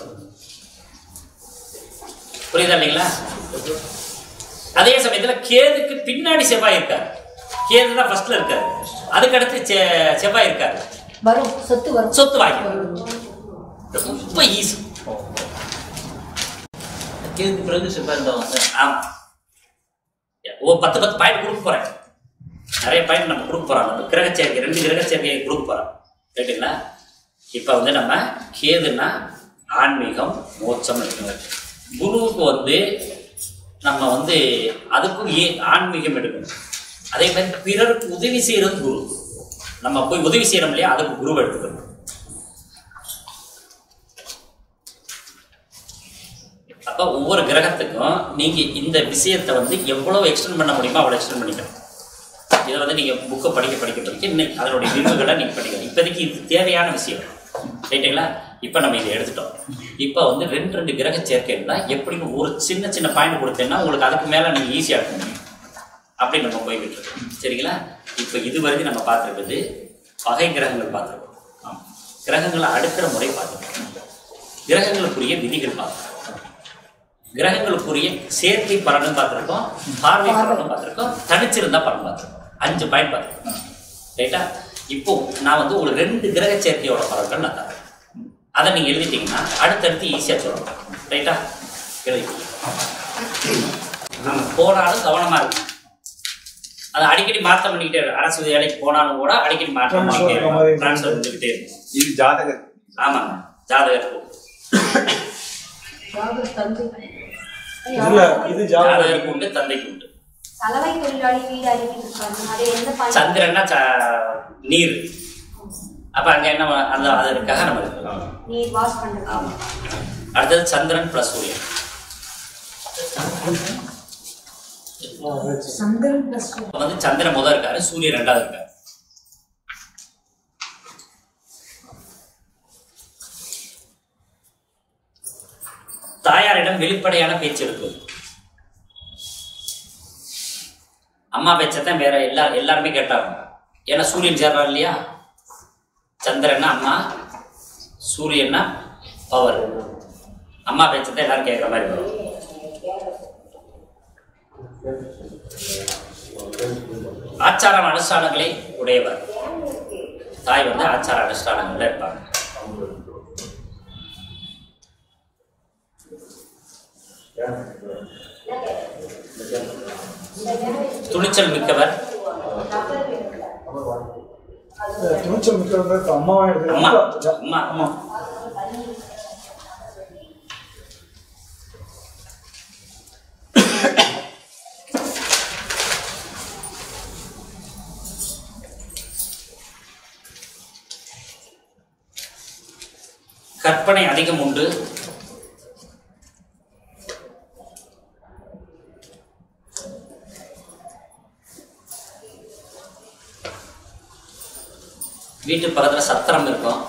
புரியுதா இல்லைங்களா அதே சமயத்துல கேதுக்கு பின்னாடி செவ்வாய் இருக்காரு கேது தான் ஃபர்ஸ்ட்ல இருக்காரு அதுக்கு அடுத்து செ- செவ்வாய் இருக்காரு வரும் சொத்து வரும் சொத்து வாங்கி ரொம்ப ஈஸி கேதுக்கு பிறகு செவ்வாய் இருந்தாங்க சார் ஆமா ஒரு பத்து பத்து பாயிண்ட் கொடுக்க போறேன் நிறைய பாயிண்ட் நம்ம கொடுக்க போறோம் நம்ம கிரக சேர்க்கை ரெண்டு கிரக சேர்க்கையை கொடுக்க போறோம் ரைட்டுங்களா இப்போ வந்து நம்ம கேதுன்னா ஆன்மீகம் மோட்சம் இருக்குங்க குருவுக்கு வந்து நம்ம வந்து அதுக்கும் ஏ ஆன்மீகம் எடுக்கணும் அதே மாதிரி பிறருக்கு உதவி செய்யறது குரு நம்ம போய் உதவி செய்யறோம் இல்லையா அதுக்கு குருவை எடுத்துக்கணும் அப்போ ஒவ்வொரு கிரகத்துக்கும் நீங்க இந்த விஷயத்தை வந்து எவ்வளவு எக்ஸ்டெண்ட் பண்ண முடியுமோ அவ்வளோ எக்ஸ்டெண்ட் பண்ணிக்கணும் இதை வந்து நீங்க புக்கை படிக்க படிக்க படிக்க இன்னும் அதனுடைய விரிவுகளை நீங்க படிக்கணும் இப்போதைக்கு இது தேவையான விஷயம் ரைட்டுங்களா இப்போ நம்ம இதை எடுத்துட்டோம் இப்போ வந்து ரெண்டு ரெண்டு கிரக சேர்க்கைன்னா எப்படின்னு ஒரு சின்ன சின்ன பாயிண்ட் கொடுத்தேன்னா உங்களுக்கு அதுக்கு மேலே நீங்கள் ஈஸியாக இருக்க முடியும் அப்படி நம்ம போய்கிட்டு இருக்கோம் சரிங்களா இப்போ இது வரைக்கும் நம்ம பார்த்துருக்குது பகை கிரகங்கள் பார்த்துருக்கோம் ஆமாம் கிரகங்களை அடுக்கிற முறை பார்த்துருக்கோம் கிரகங்களுக்குரிய விதிகள் பார்த்துருக்கோம் கிரகங்களுக்குரிய சேர்க்கை பலனும் பார்த்துருக்கோம் பார்வை பலனும் பார்த்துருக்கோம் தனிச்சிருந்தா பலன் பார்த்துருக்கோம் அஞ்சு பாயிண்ட் பார்த்துருக்கோம் ரைட்டா இப்போ நான் வந்து ஒரு ரெண்டு கிரக சேர்க்கையோட பலன்கள் நான் தரேன் அதை நீங்கள் எழுதிட்டீங்கன்னா அடுத்தடுத்து ஈஸியாக சொல்லலாம் ரைட்டா எழுதிக்கோங்க நம்ம போனாலும் கவனமா இருக்கும் அதை அடிக்கடி மாற்றம் பண்ணிக்கிட்டே இருக்கும் அரசு வேலைக்கு போனாலும் கூட அடிக்கடி மாற்றம் பண்ணிக்கிட்டே இருக்கும் ட்ரான்ஸ்ஃபர் இருந்துகிட்டே இருக்கும் இது ஜாதக ஆமாங்க ஜாதகத்துக்கு இல்ல இது ஜாதகம் ஜாதகருக்கு உண்டு தந்தைக்கு உண்டு சலவை தொழிலாளி வீடு அறிவித்திருக்காங்க அது எந்த பாயிண்ட் சந்திரன்னா ச- நீர் அப்ப அங்க என்ன அந்த அதற்காக நம்ம இருக்கோம் நீர் வாஷ் பண்றது ஆமா அடுத்தது சந்திரன் பிளஸ் சூரியன் சந்திரன் பிளஸ் அப்ப வந்து சந்திரன் முதல் இருக்காரு சூரியன் ரெண்டாவது இருக்காரு தாயாரிடம் வெளிப்படையான பேச்சு இருக்குது அம்மா பேச்சத்தான் வேற எல்லா எல்லாருமே கேட்டாங்க ஏன்னா சூரியன் சேர்றாரு இல்லையா சந்திரன்னா அம்மா சூரியன்னா பவர் அம்மா பேச்சத்தை எல்லாரும் கேட்குற மாதிரி வரும் ஆச்சாரம் அனுஷ்டானங்களை உடையவர் தாய் வந்து ஆச்சார அனுஷ்டானங்கள்ல இருப்பாங்க துணிச்சல் மிக்கவர் துணிச்சல் மிக்கவங்க அம்மாவா அம்மா எடுத்து அம்மா அம்மா கற்பனை அதிகம் உண்டு வீட்டு பக்கத்துல சத்திரம் இருக்கும்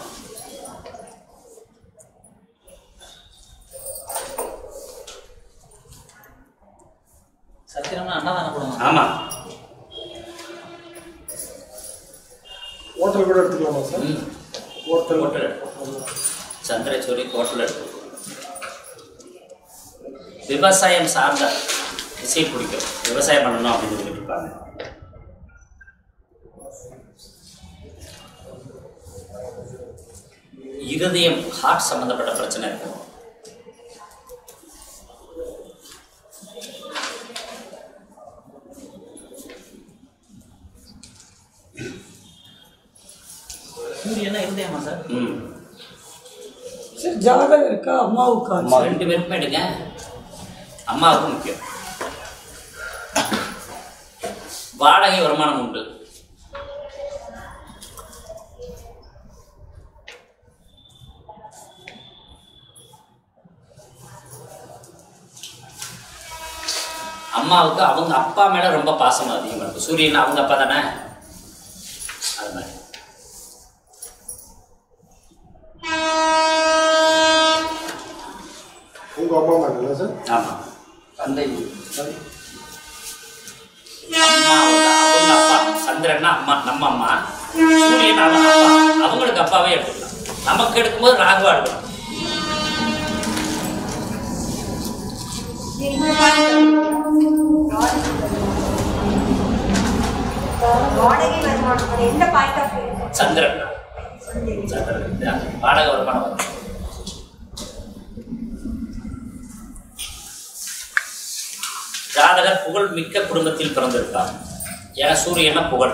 சத்திரம்னா அன்னதானம் கொடுங்க ஆமா ஹோட்டல் கூட எடுத்துக்கலாமா சார் ம். ஹோட்டல் ஹோட்டல் சந்திரச்சூரி ஹோட்டல் இருக்கு விவசாயம் சார்ந்த இசை பிடிக்கும் விவசாயம் பண்ணணும் அப்படின்னு சொல்லிட்டு இருப்பாங்க இருதயம் ஹார்ட் சம்பந்தப்பட்ட பிரச்சனை இருக்கும் சூரியனா இருந்தேமா சார் ம் சரி ஜாதகம் இருக்கா அம்மாவுக்கா ரெண்டு பேருக்குமே எடுங்க அம்மாவுக்கும் முக்கியம் வாடகை வருமானம் உண்டு அம்மாவுக்கு அவங்க அப்பா மேல ரொம்ப பாசம் அதிகமா இருக்கும் சூரியன் அவங்க அப்பா தானே அது மாதிரி உங்க அப்பா அம்மா இல்லை சார் ஆமா தந்தை அம்மா வந்து அவங்க அப்பா சந்திரன்னா அம்மா நம்ம அம்மா சூரியன் அவங்க அப்பா அவங்களுக்கு அப்பாவே எடுத்துக்கலாம் நமக்கு எடுக்கும்போது ராகுவா எடுக்கலாம் வாடகை வருமானம் அது எந்த point of view Chandran Chandran இல்லையா? வாடகை வருமானம் வரும் ஜாதகர் புகழ் மிக்க குடும்பத்தில் பிறந்திருப்பார் ஏன்னா சூரியன்னா புகழ்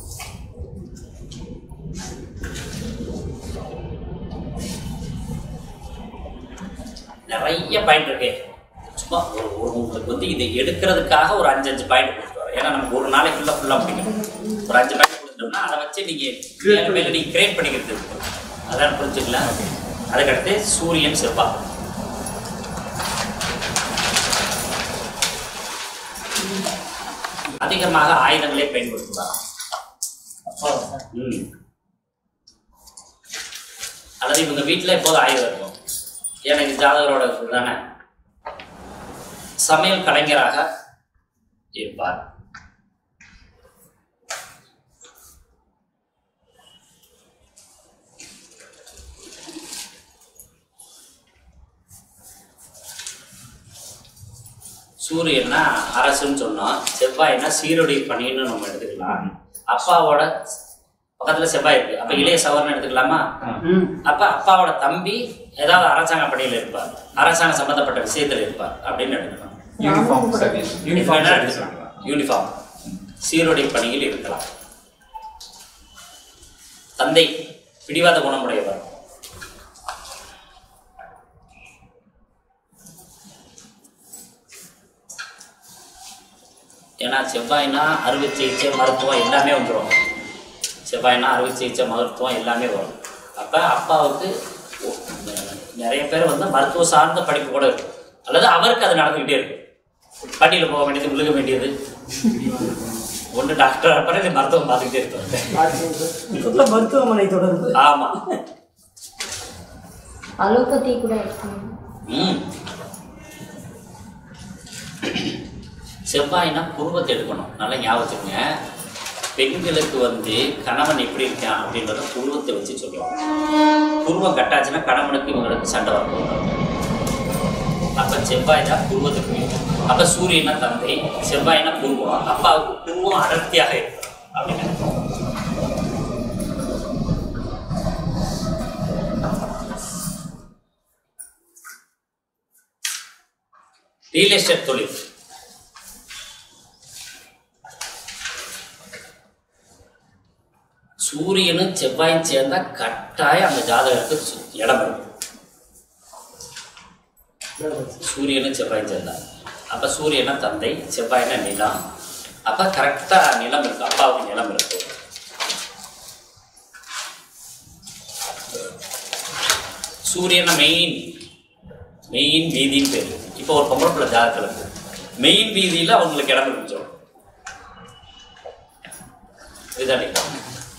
நிறைய பாயிண்ட் இருக்கு சும்மா ஒரு ஒரு உங்களுக்கு வந்து இதை எடுக்கிறதுக்காக ஒரு அஞ்சு அஞ்சு பாயிண்ட் கொடுத்துட்டு வரேன் ஏன்னா நமக்கு ஒரு நாளைக்குள்ள ஃபுல்லாக முடிக்கணும் ஒரு அஞ்சு பாயிண்ட் கொடுத்துட்டோம்னா அதை வச்சு நீங்கள் மேல மேல நீங்கள் கிரியேட் பண்ணிக்கிறது இருக்கு. அதான் புரிஞ்சுக்கலாம் அதுக்கடுத்து சூரியன் செவ்வாய் அதிகமாக ஆயுதங்களை பயன்படுத்துவார் அப்பாவா சார் ம் அல்லது இவங்க வீட்டில் எப்போதும் ஆயுதம் இருக்கும் ஏன்னா இது ஜாதகரோட இது தானே சமையல் கலைஞராக இருப்பார் சூரியன்னா அரசுன்னு சொன்னோம் செவ்வாய்னா சீருடை பணின்னு நம்ம எடுத்துக்கலாம் அப்பாவோட பக்கத்துல செவ்வாய் இருக்கு அப்ப இளைய சவர்னு எடுத்துக்கலாமா அப்ப அப்பாவோட தம்பி ஏதாவது அரசாங்க பணியில இருப்பார் அரசாங்க சம்பந்தப்பட்ட விஷயத்துல இருப்பார் அப்படின்னு எடுக்கலாம் uniform service uniform service uniform சீருடை பணியில் இருக்கலாம் தந்தை பிடிவாத குணமுடையவர் ஏன்னா செவ்வாய்னா அறுவை சிகிச்சை மருத்துவம் எல்லாமே வந்துடும் செவ்வாய்னா அறுவை சிகிச்சை மருத்துவம் எல்லாமே வரும் அப்போ அப்பாவுக்கு ஒ- நிறைய பேர் வந்து மருத்துவ சார்ந்த படிப்பு கூட இருக்கும் அல்லது அவருக்கு அது நடந்துக்கிட்டே இருக்கும் பட்டியில் போக வேண்டியது விழுக வேண்டியது ஒன்று டாக்டர் இருப்பாரு இல்லை மருத்துவம் பார்த்துக்கிட்டே இருப்பாரு சொல்ல மருத்துவமனை தொடர்பு ஆமாம் அலோபதி கூட இருக்கணும் ம் செவ்வாய்னா புருவத்தை எடுக்கணும் நல்லா ஞாபகம் வச்சுக்கோங்க பெண்களுக்கு வந்து கணவன் எப்படி இருக்கான் அப்படின்றத புருவத்தை வச்சு சொல்லுவாங்க புருவம் கட்டாச்சுன்னா கணவனுக்கு இவங்களுக்கு சண்டை வரப்போகுது அப்ப செவ்வாய் தான் புருவத்துக்கு உரியவன். அப்ப சூரியனா தந்தை செவ்வாய்னா புருவம் அப்பாவுக்கு புருவம் அடர்த்தியாக இருக்கும் அப்படின்னு ரியல் எஸ்டேட் தொழில் சூரியனும் செவ்வாயும் சேர்ந்தா கட்டாயம் அந்த ஜாதகத்துக்கு சு- இடம் இருக்கும் சூரியனும் செவ்வாயும் சேர்ந்தா அப்ப சூரியனா தந்தை செவ்வாய்னா நிலம் அப்ப கரெக்டா நிலம் இருக்கு அப்பாவுக்கு நிலம் இருக்கு சூரியனை மெயின் மெயின் வீதின்னு பேர் இப்போ ஒரு பொம்பளை பிள்ளை ஜாதகத்தில் இருக்கு மெயின் வீதியில் அவங்களுக்கு இடம் இருந்துச்சோம் இதுதான் நிலம்.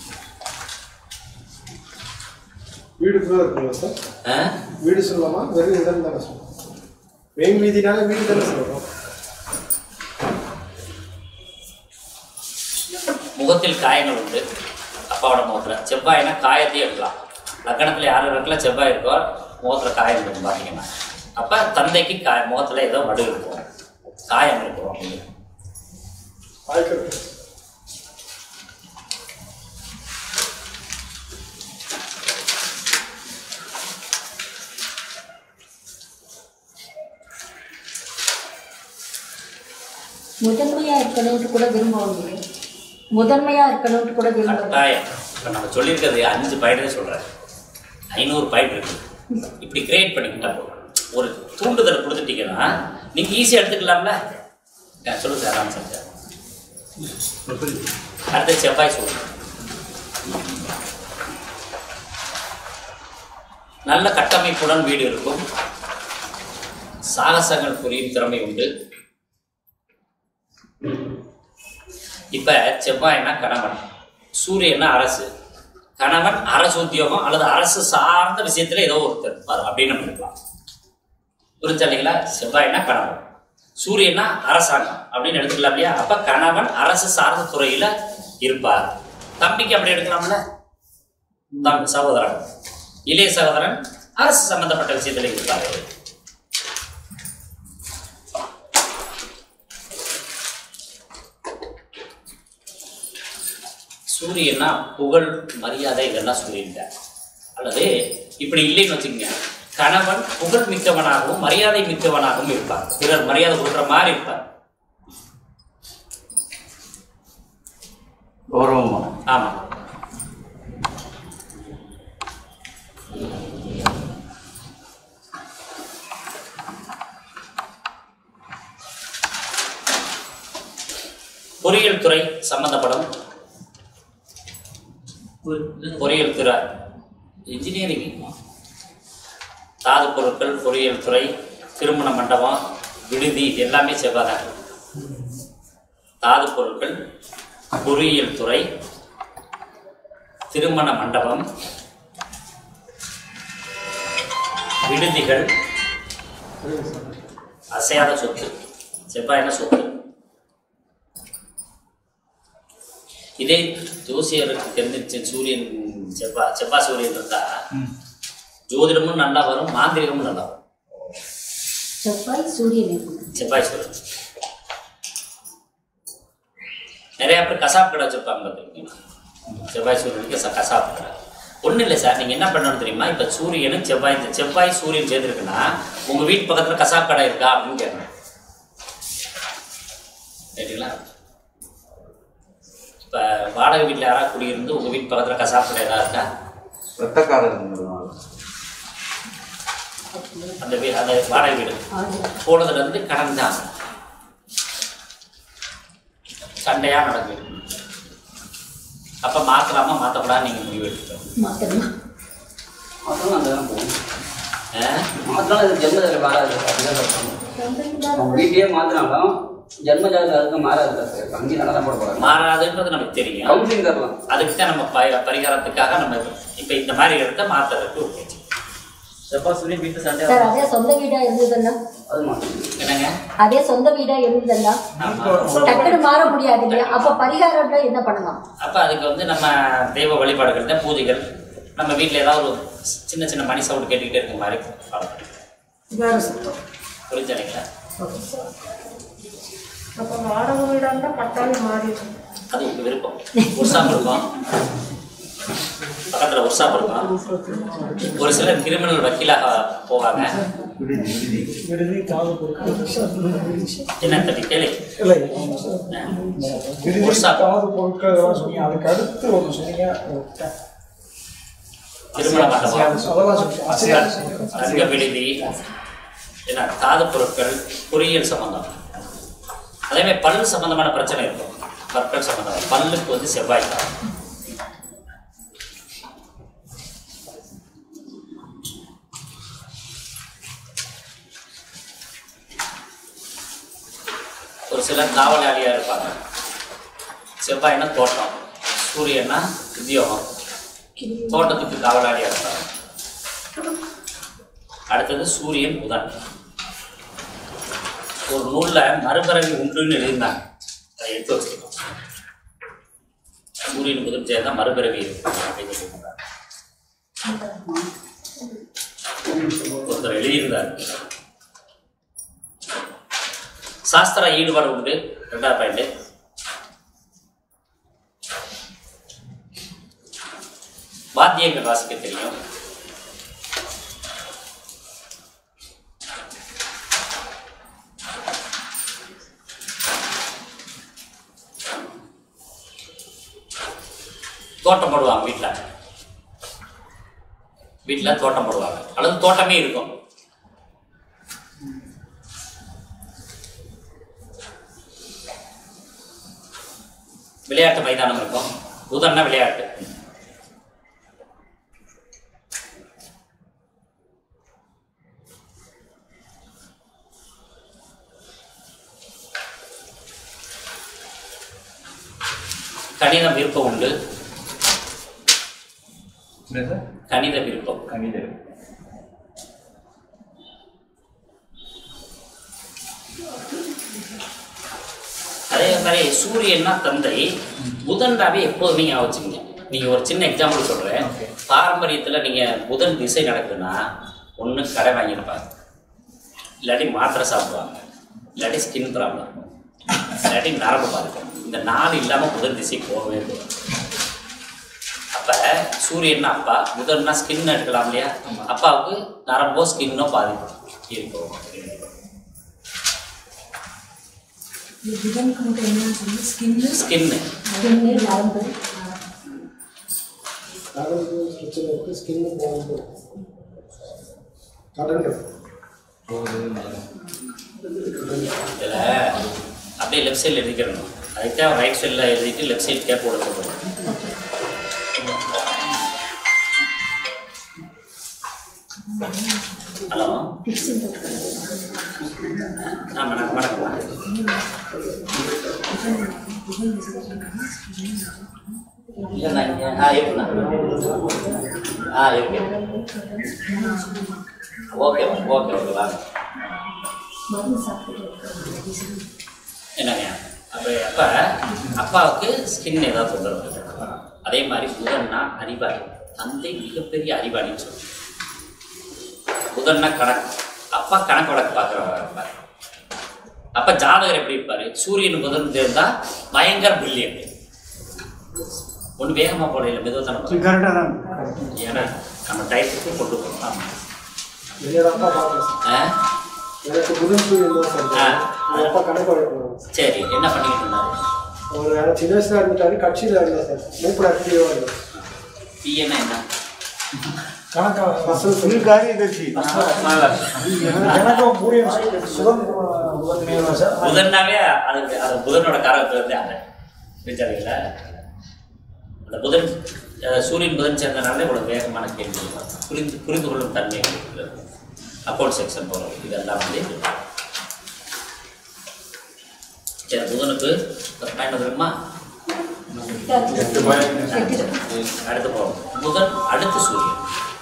வீடு ஃபுல்லாக இருக்குங்களா சார் ஆ? வீடு சொல்லலாமா வெறும் இடம் தானே சொல்லணும் மெயின் வீதினால வீடு தானே சொல்லணும் முகத்தில் காயங்கள் உண்டு அப்பாவோட முகத்தில் செவ்வாய்னா காயத்தையும் எடுக்கலாம் லக்கணத்தில் யார் இடத்துல செவ்வாய் இருக்கோ முகத்தில் காயம் இருக்கும் பார்த்தீங்கன்னா அப்போ தந்தைக்கு காய முகத்தில் ஏதோ வடு இருக்கும் காயம் இருக்கும் அப்படின்னு வாய்க்கிறது முதன்மையா இருக்கணும்னு கூட விரும்புவாங்க முதன்மையா இருக்கணும்னு கூட விரும்புவாங்க கட்டாயம் இப்போ நம்ம சொல்லியிருக்கிறது அஞ்சு பாயிண்ட் தான் சொல்கிறேன் ஐநூறு பாயிண்ட் இருக்கு இப்படி கிரியேட் பண்ணிக்கிட்டா போதும் ஒரு தூண்டுதல் கொடுத்துட்டீங்கன்னா நீங்கள் ஈஸியாக எடுத்துக்கலாம்ல ஆ, சொல்லுங்க சார் ராமசாமி சார் அடுத்த செவ்வாய் சொல்லுங்க நல்ல கட்டமைப்புடன் வீடு இருக்கும் சாகசங்கள் புரியும் திறமை உண்டு இப்ப செவ்வாய்னா கணவன் சூரியன்னா அரசு கணவன் அரசு உத்தியோகம் அல்லது அரசு சார்ந்த விஷயத்துல ஏதோ ஒருத்தர் இருப்பார் அப்படின்னு நம்ம இருக்கலாம் புரிஞ்சா இல்லைங்களா செவ்வாய்னா கணவன் சூரியனா அரசாங்கம் அப்படின்னு எடுத்துக்கலாம் இல்லையா அப்ப கணவன் அரசு சார்ந்த துறையில இருப்பார் தம்பிக்கு அப்படி எடுக்கலாம்ல தம்பி சகோதரன் இளைய சகோதரன் அரசு சம்பந்தப்பட்ட விஷயத்துல இருப்பார் சூரியன்னா புகழ் மரியாதை இதெல்லாம் சொல்லியிருந்தார் அல்லது இப்படி இல்லைன்னு வச்சுக்கோங்க கணவன் புகழ் மிக்கவனாகவும் மரியாதை மிக்கவனாகவும் இருப்பார் பிறர் மரியாதை கொடுக்குற மாதிரி இருப்பார் கௌரவமா ஆமா பொறியியல் துறை சம்பந்தப்படும் பொறியியல் துறை இன்ஜினியரிங் தாது பொருட்கள் பொறியியல் துறை திருமண மண்டபம் விடுதி இது எல்லாமே செவ்வாதான் தாது பொருட்கள் பொறியியல் துறை திருமண மண்டபம் விடுதிகள் அசையாத சொத்து செவ்வாயின சொத்து இதே ஜோசியருக்கு தெரிஞ்சிருச்சு சூரியன் செவ்வாய் செவ்வாய் சூரியன் இருந்தா ஜோதிடமும் நல்லா வரும் மாந்திரிகமும் நல்லா வரும் செவ்வாய் சூரியன் இருக்கு செவ்வாய் சூரியன் நிறைய பேர் கசாப் கடை வச்சிருப்பாங்க பார்த்துருக்கீங்களா செவ்வாய் சூரியனுக்கு ச- கசாப் கடை ஒன்றும் இல்லை சார் நீங்கள் என்ன பண்ணணும் தெரியுமா இப்போ சூரியனும் செவ்வாய் இந்த செவ்வாய் சூரியன் சேர்ந்துருக்குன்னா உங்கள் வீட்டு பக்கத்தில் கசாப் கடை இருக்கா அப்படின்னு கேட்கணும் ரைட்டுங்களா இப்போ வாடகை வீட்டில் யாராவது குடியிருந்து உங்கள் வீட்டு பக்கத்தில் கசாப் கடை ஏதாவது இருக்கா ரத்தக்காரங்கிறதுனால அந்த வீ அந்த வாடகை வீடு போனதுலேருந்து கடன் தான் சண்டையாக நடக்குது அப்போ மாற்றலாமா மாற்றக்கூடாது நீங்கள் முடிவு எடுத்துக்கணும் மாத்தணுமா அதெல்லாம் அந்த தான் போகும் ஆ? மாத்திரம் அது ஜென்மத்தில் மாறாது அப்படிதான் சொல்றாங்க. அவங்க வீட்டையே மாத்தினாலும் ஜென்ம ஜாதகம் அதுக்கு மாறாது சார் அங்கேயும் நல்லா தான் போட போறாங்க மாறாதுன்றது நமக்கு தெரியும் கவுன்சிலிங் தரலாம் அதுக்கு தான் நம்ம ப பரிகாரத்துக்காக நம்ம இப்போ இந்த மாதிரி இடத்த மாற்றுறதுக்கு ஓகே செவ்வாய் சூரியன் வீட்டு சண்டை சார் அதே சொந்த வீடா இருந்ததுன்னா அது மாற்றணும் என்னங்க அதே சொந்த வீடா இருந்ததுன்னா டக்குனு மாற முடியாது இல்லையா அப்ப பரிகாரம்னா என்ன பண்ணலாம் அப்போ அதுக்கு வந்து நம்ம தெய்வ வழிபாடுகள் தான் பூஜைகள் நம்ம வீட்டில் ஏதாவது ஒரு சின்ன சின்ன மணி சவுண்ட் கேட்டுக்கிட்டே இருக்க மாதிரி follow பண்ணிக்கலாம். வேற சுத்தம் புரிஞ்சுங்களா அப்ப வாடகை வீடா இருந்தா கட்டாயம் மாறிடும் அது உங்க விருப்பம் உற்சாகம் இருக்கும் பக்கத்துல உற்சாகம் இருக்கும் ஒரு சிலர் கிரிமினல் வக்கீலாக போவாங்க விடுதி தாது பொருட்கள் என்ன தம்பி கேளு இல்லை ஆ. விடுதி உற்சாகம் தாது பொருட்கள் இதெல்லாம் சொன்னீங்க அதுக்கு அடுத்து ஒன்று சொன்னீங்க விட்டேன். திருமண மண்டபம் அதெல்லாம் சொன்னீங்க அசையா- தங்க விடுதி என்ன தாது பொருட்கள் பொறியியல் சம்பந்தம் அதே மாதிரி பல்லு சம்பந்தமான பிரச்சனை இருக்கும் பற்கள் சம்பந்தம் பல்லுக்கு வந்து செவ்வாய் தான் ஒரு சிலர் காவலாளியா இருப்பாங்க செவ்வாய்னா தோட்டம் சூரியன்னா உத்தியோகம் தோட்டத்துக்கு காவலாளியா இருப்பாங்க அடுத்தது சூரியன் புதன் ஒரு நூல்ல மறுபிறவி உண்டுன்னு எழுதினாங்க அதை எடுத்து வச்சுக்கணும் சூரியன் புதன் சேர்ந்தா மறுபிறவி இருக்கு அப்படின்னு சொல்லியிருந்தாங்க ஒருத்தர் எழுதியிருந்தார் சாஸ்திர ஈடுபாடு உண்டு ரெண்டாவது பாயிண்ட் வாத்தியங்கள் வாசிக்க தெரியும் தோட்டம் போடுவாங்க வீட்டில் வீட்டில் தோட்டம் போடுவாங்க அல்லது தோட்டமே இருக்கும் விளையாட்டு மைதானம் இருக்கும் புதன்னா விளையாட்டு கணிதம் விருப்பம் உண்டு கணித விருப்பம் கணித அதே மாதிரி சூரியன்னா தந்தை புதன்டாவே எப்போதுமே ஞாபகம் வச்சுக்கோங்க நீங்க ஒரு சின்ன எக்ஸாம்பிள் சொல்றேன் பாரம்பரியத்துல நீங்க புதன் திசை நடக்குதுன்னா ஒண்ணு கடை வாங்கியிருப்பாங்க இல்லாட்டி மாத்திரை சாப்பிடுவாங்க இல்லாட்டி ஸ்கின் ப்ராப்ளம் இல்லாட்டி நரம்பு பாதிக்கும் இந்த நாலு இல்லாம புதன் திசை போகவே போகும் அப்ப சூரியன் அப்பா புதன்னா ஸ்கின் எடுக்கலாம் இல்லையா அப்பாவுக்கு நரம்போ ஸ்கின்னோ பாதிக்கும் இருக்கும் இந்த புதனுக்கு மட்டும் என்னன்னு சொல்லி ஸ்கின்னு ஸ்கின்னு ஸ்கின்னு நரம்பு நரம்பு பிரச்சனை இருக்கு ஸ்கின்னு போகுது கடன்கள் இதில் அப்படியே லெஃப்ட் சைடில் எழுதிக்கிறணும் அதுக்கு ரைட் சைடில் எழுதிட்டு லெஃப்ட் சைடு கேப் போட சொல்லுவோம் ஹலோ ஆ வணக்கம் வணக்கம் இல்லைண்ணா இங்கே ஆ இருக்குண்ணா ஆ இருக்கு ஓகே ஓகே ஓகே வாங்க மருந்து சாப்பிட்டு என்னங்க அப்போ அப்போ அப்பாவுக்கு ஸ்கின் ஏதாவது தொந்தரவு இருக்கு. அதே மாதிரி புதன்னா அறிவாளி தந்தை மிகப்பெரிய அறிவாளின்னு சொல்லுவாங்க புதன்னா கணக்கு அப்பா கணக்கு வழக்கு பார்க்குறவங்க இருப்பார் அப்போ ஜாதகர் எப்படி இருப்பார் சூரியன் புதன் இருந்தால் பயங்கர பிரில்லியன்ட் ஒன்று வேகமாக போட இல்லை மெதுவாக தானே போடணும். கரெக்டாக தான் ஏன்னா நம்ம டயத்துக்கு கொண்டு போகணும் என்னோட அப்பா பார்க்கல சார் ஆ எனக்கு புதன் சூரியன் தான் சார் ஆ. எங்கள் அப்பா கணக்கு வழக்கம் சரி என்ன பண்ணிக்கிட்டு இருந்தாரு அவர் எனக்கு சின்ன வயசுல இருந்துட்டாரு கட்சியில் இருந்தார் சார் மூப்பட ஆக்டிவாக இருந்தார் பிஎன்னா என்ன கணக்கா ஃபஸ்ட்டு சொல்லி காரியதர்சி எனக்கும் புரியும் சுகம் புதன் சார் புதன்னாவே அதுக்கு அது புதனோட காரகத்துல இருந்து அந்த விசாரிக்கல அந்த புதன் அஹ், சூரியன் புதன் சேர்ந்தனால இவ்வளவு வேகமான கேள்வி புரிந்து புரிந்து கொள்ளும் தன்மை இருக்கிறது அக்கௌண்ட் செக்ஷன் போகிறோம் இதெல்லாம் வந்து சரி புதனுக்கு என்ன தெரியுமா அடுத்து போவோம் புதன் அடுத்து சூரியன்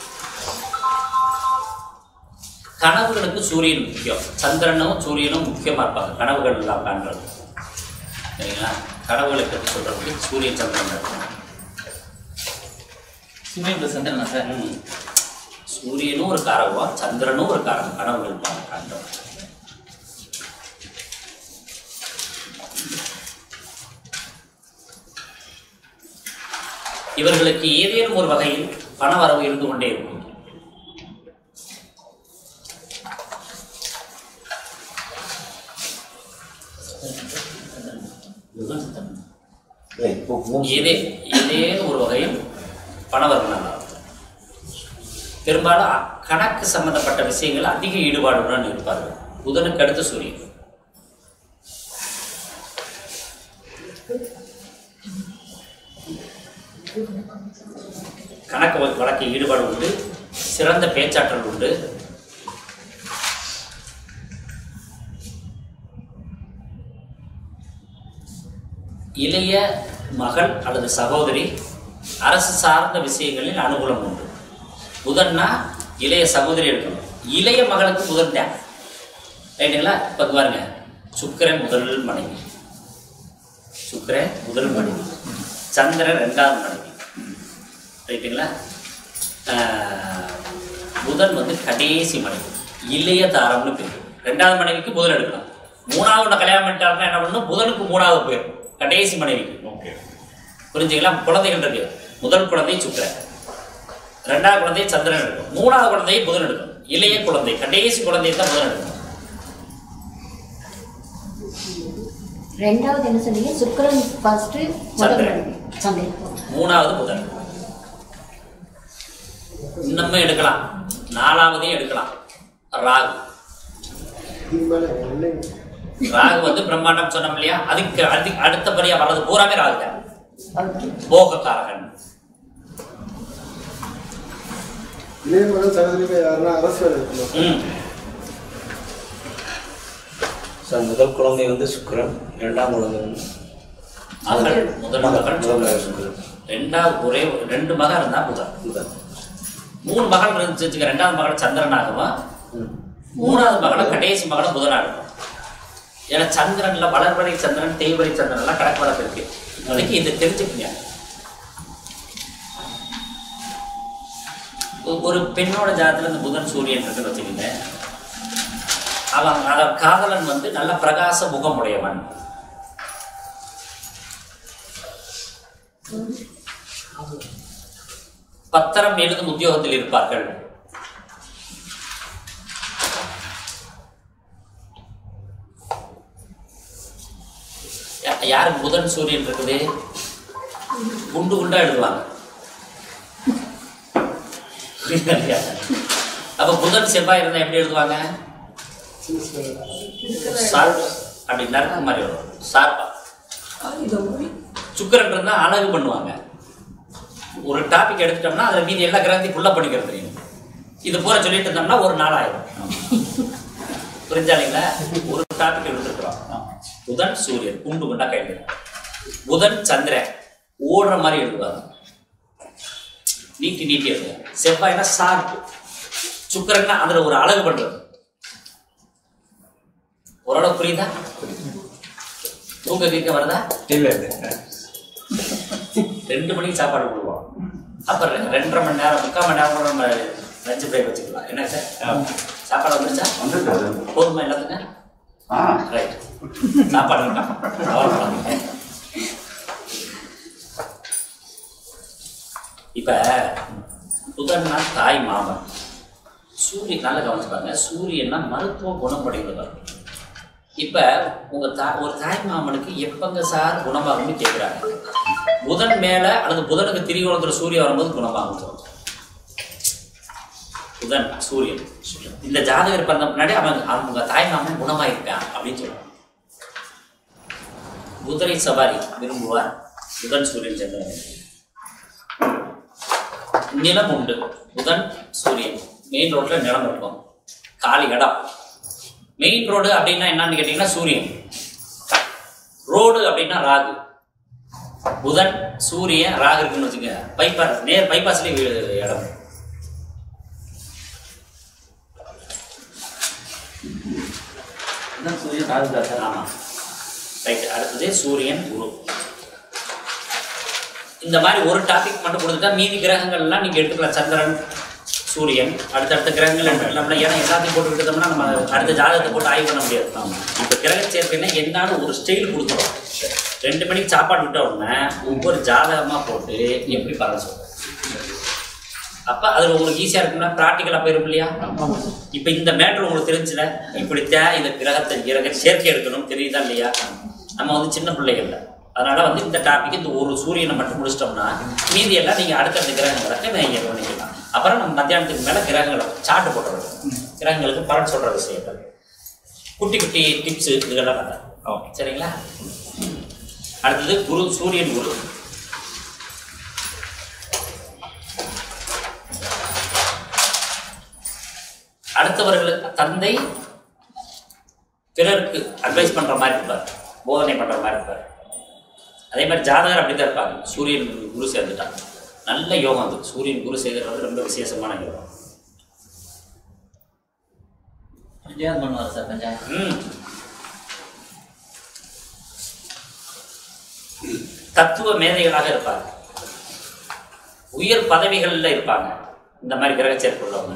கனவுகளுக்கு சூரியன் முக்கியம் சந்திரனும் சூரியனும் முக்கியமா இருப்பாங்க கனவுகள் எல்லாம் காண்றது சரிங்களா கனவுகளை பற்றி சொல்றதுக்கு சூரியன் சந்திரன் இருக்கும் சூரியன் plus சந்திரனா சார் ம். சூரியனும் ஒரு காரகம் சந்திரனும் ஒரு காரகம் கனவுகள் பா- காண்றது இவர்களுக்கு ஏதேனும் ஒரு வகையில் பண வரவு இருந்து கொண்டே இருக்கும் ஏதே ஏதேனும் ஒரு வகையில் பண வரவு நல்லா இருக்கும். பெரும்பாலும் அ- கணக்கு சம்பந்தப்பட்ட விஷயங்கள் அதிக ஈடுபாடுடன் இருப்பார்கள் புதனுக்கு அடுத்து சூரியன் கணக்கு வ- வழக்கு ஈடுபாடு உண்டு சிறந்த பேச்சாற்றல் உண்டு இளைய மகள் அல்லது சகோதரி அரசு சார்ந்த விஷயங்களில் அனுகூலம் உண்டு புதன்னா இளைய சகோதரி இருக்கணும் இளைய மகளுக்கு புதன் தான் ரைட்டுங்களா இப்போ பாருங்க சுக்கிரன் முதல் மனைவி சுக்கிரன் முதல் மனைவி சந்திரன் ரெண்டாவது மனைவி ரைட்டுங்களா ஆஹ், புதன் வந்து கடைசி மனைவி இளைய தாரம்னு பேர் ரெண்டாவது மனைவிக்கு புதன் எடுக்கலாம் மூணாவது ஒண்ணு கல்யாணம் பண்ணிட்டாருன்னா என்ன பண்ணணும் புதனுக்கு மூணாவது போயிடும் கடைசி மனைவிக்கு புரிஞ்சுங்களா குழந்தைகள் இருக்கு முதல் குழந்தை சுக்கிரன் ரெண்டாவது குழந்தை சந்திரன் எடுக்கும் மூணாவது குழந்தையை புதன் எடுக்கும் இளைய குழந்தை கடைசி குழந்தையை தான் புதன் எடுக்கும் ரெண்டாவது என்ன சொன்னீங்க சுக்கிரன் ஃபர்ஸ்ட் சந்திரன். சந்திரன் மூணாவது புதன் இன்னமும் எடுக்கலாம் நாலாவதையும் எடுக்கலாம் ராகு இதுக்கு மேலே இல்லை ராகு வந்து பிரம்மாண்டம் சொன்னோம் இல்லையா அதுக்கு அதுக்கு அடுத்தபடியா வர்றது பூராமே ராகு தான் போகக்காரகன் இதே மாதிரி சகோதரிக்கு யாருன்னா அரசு வேலை இருக்கணும் ம் சார் முதல் குழந்தை வந்து சுக்கிரன் இரண்டாம் குழந்தை வந்து மகள் முதல் மகன் முதல் சுக்கிரன். சுக்கிரன் ரெண்டாவது ஒரே ஒரு- ரெண்டு மகன் இருந்தா புதன் புதன் மூணு மகள் இருந்துச்சு வச்சுக்க, ரெண்டாவது மகள் சந்திரனாகவும் மூணாவது மகளை கடைசி மகளை புதனாகும் ஏன்னா சந்திரன்ல வளர்வரை சந்திரன் தேய்வரை சந்திரன் எல்லாம் கணக்கு வழக்கு இருக்கு அதுக்கு இதை தெரிஞ்சுக்கங்க ஒ- ஒரு பெண்ணோட ஜாதத்துல இந்த புதன் சூரியன் இருக்குன்னு வச்சுக்கோங்க அவன் அவன் காதலன் வந்து நல்ல பிரகாச முகமுடையவன் பத்திரம் எழுதும் உத்தியோகத்தில் இருப்பார்கள் யா- யாருக்கு புதன் சூரியன் இருக்குது குண்டு குண்டா எழுதுவாங்க புரியுதா? அப்ப புதன் செவ்வாய் இருந்தா எப்படி எழுதுவாங்க சார்பா அப்படி நறுக்கு மாதிரி வரும் சார்பா சுக்கிரன் இருந்தா அழகு பண்ணுவாங்க ஒரு டாபிக் எடுத்துட்டோம்னா அதுல மீதி எல்லா கிரகத்தையும் ஃபுல்லா படிக்கிறது தெரியும் இது பூரா சொல்லிட்டு இருந்தோம்னா ஒரு நாள் ஆயிடும் புரிஞ்சாலிங்களா ஒரு டாபிக் எடுத்துருக்கிறோம் புதன் சூரியன் குண்டு குண்டா கைது புதன் சந்திரன் ஓடுற மாதிரி எழுதுவாங்க நீட்டி நீட்டி எழுதுவாங்க செவ்வாய்னா சார்பு சுக்கிரன்னா அதுல ஒரு அழகு பண்றது ஓரளவு புரியுதா தூக்க கீக்க வருதா இல்லை இல்லை ரெண்டு மணிக்கு சாப்பாடு போடுவோம் அப்புறம் ரெ- ரெண்டரை மணி நேரம் முக்கால் மணி நேரம் கூட நம்ம லஞ்சு பிரேக் வச்சுக்கலாம் என்ன சார் சாப்பாடு வந்துருச்சா வந்துட்டு அது. போதுமா எல்லாத்துக்கு ஆ ரைட் சாப்பாடு இருக்கா அவ்வளவுதான். இப்ப புதன்னா தாய் மாமன் சூரியன் நல்லா கவனிச்சு பாருங்க சூரியன்னா மருத்துவ குணப்படைந்தவர் இப்ப உங்க தா ஒரு தாய் மாமனுக்கு எப்பங்க சார் குணமாகும்னு கேட்கிறாங்க புதன் மேல அல்லது புதனுக்கு திரிகோணத்துல சூரியன் வரும்போது குணமாகும் சொல்றோம். புதன் சூரியன் இந்த ஜாதகர் பிறந்த முன்னாடி அவன் அவங்க தாய் மாமன் குணமாயிருக்கான் அப்படின்னு சொல்றான் குதிரை சவாரி விரும்புவார் புதன் சூரியன் சந்திரன் நிலம் உண்டு புதன் சூரியன் மெயின் ரோட்ல நிலம் இருக்கும் காலி இடம் மெயின் ரோடு அப்படின்னா என்னன்னு கேட்டீங்கன்னா சூரியன் ரோடு அப்படின்னா ராகு புதன் சூரியன் ராகு இருக்குன்னு வச்சுங்க பைபாஸ் நேர் பைபாஸ்லயே வீடு இடம் இதுதான் சூரியன் ராகுகாசர் ஆமா ரைட் அடுத்தது சூரியன் குரு இந்த மாதிரி ஒரு டாபிக் மட்டும் கொடுத்துட்டா மீதி கிரகங்கள்லாம் நீங்க எடுத்துக்கலாம் சந்திரன் சூரியன் அடுத்தடுத்த கிரகங்கள் எடுத்துக்கலாம் ஏன்னா எல்லாத்தையும் போட்டு விட்டுட்டோம்னா நம்ம அடுத்த ஜாதகத்தை போட்டு ஆய்வு பண்ண முடியாது இப்போ கிரக சேர்க்கைன்னா என்னன்னு ஒரு ஸ்டைல் கொடுத்துரும் ரெண்டு மணிக்கு சாப்பாடு விட்ட உடனே ஒவ்வொரு ஜாதகமா போட்டு எப்படி பலன் சொல்றோம் அப்ப அதுல உங்களுக்கு ஈஸியா இருக்கும்னா ப்ராக்டிக்கலா போயிரும் இல்லையா இப்ப இந்த மேட்ரு உங்களுக்கு தெரிஞ்சுல இப்படித்தான் இந்த கிரகத்தை கிரக சேர்க்கை எடுக்கணும் தெரியுதா இல்லையா நம்ம வந்து சின்ன பிள்ளைகள்ல அதனால வந்து இந்த டாபிக் இந்த ஒரு சூரியனை மட்டும் முடிச்சிட்டோம்னா மீதி எல்லாம் நீங்க அடுத்தடுத்த கிரகங்களுக்கு நீங்க கவனிக்கலாம் அப்புறம் நம்ம மத்தியானத்துக்கு மேல கிரகங்களை சாட்டு போட்டுருவோம் கிரகங்களுக்கு பலன் சொல்ற விஷயங்கள் குட்டி குட்டி டிப்ஸ் இதெல்லாம் பார்த்தா சரிங்களா அடுத்தது குரு சூரியன் குரு அடுத்தவர்களுக்கு தந்தை பிறருக்கு அட்வைஸ் பண்ற மாதிரி இருப்பார் போதனை பண்ற மாதிரி இருப்பார் அதே மாதிரி ஜாதகர் அப்படிதான் இருப்பாங்க சூரியன் குரு சேர்ந்துட்டாங்க நல்ல யோகம் அது சூரியன் குரு சேர்ந்துறது ரொம்ப விசேஷமான யோகம் பஞ்சாயத்து பண்ணுவார் சார் பஞ்சாயத்து ம். தத்துவ மேதைகளாக இருப்பாங்க உயர் பதவிகள்ல இருப்பாங்க இந்த மாதிரி கிரக சேர்ப்பு உள்ளவங்க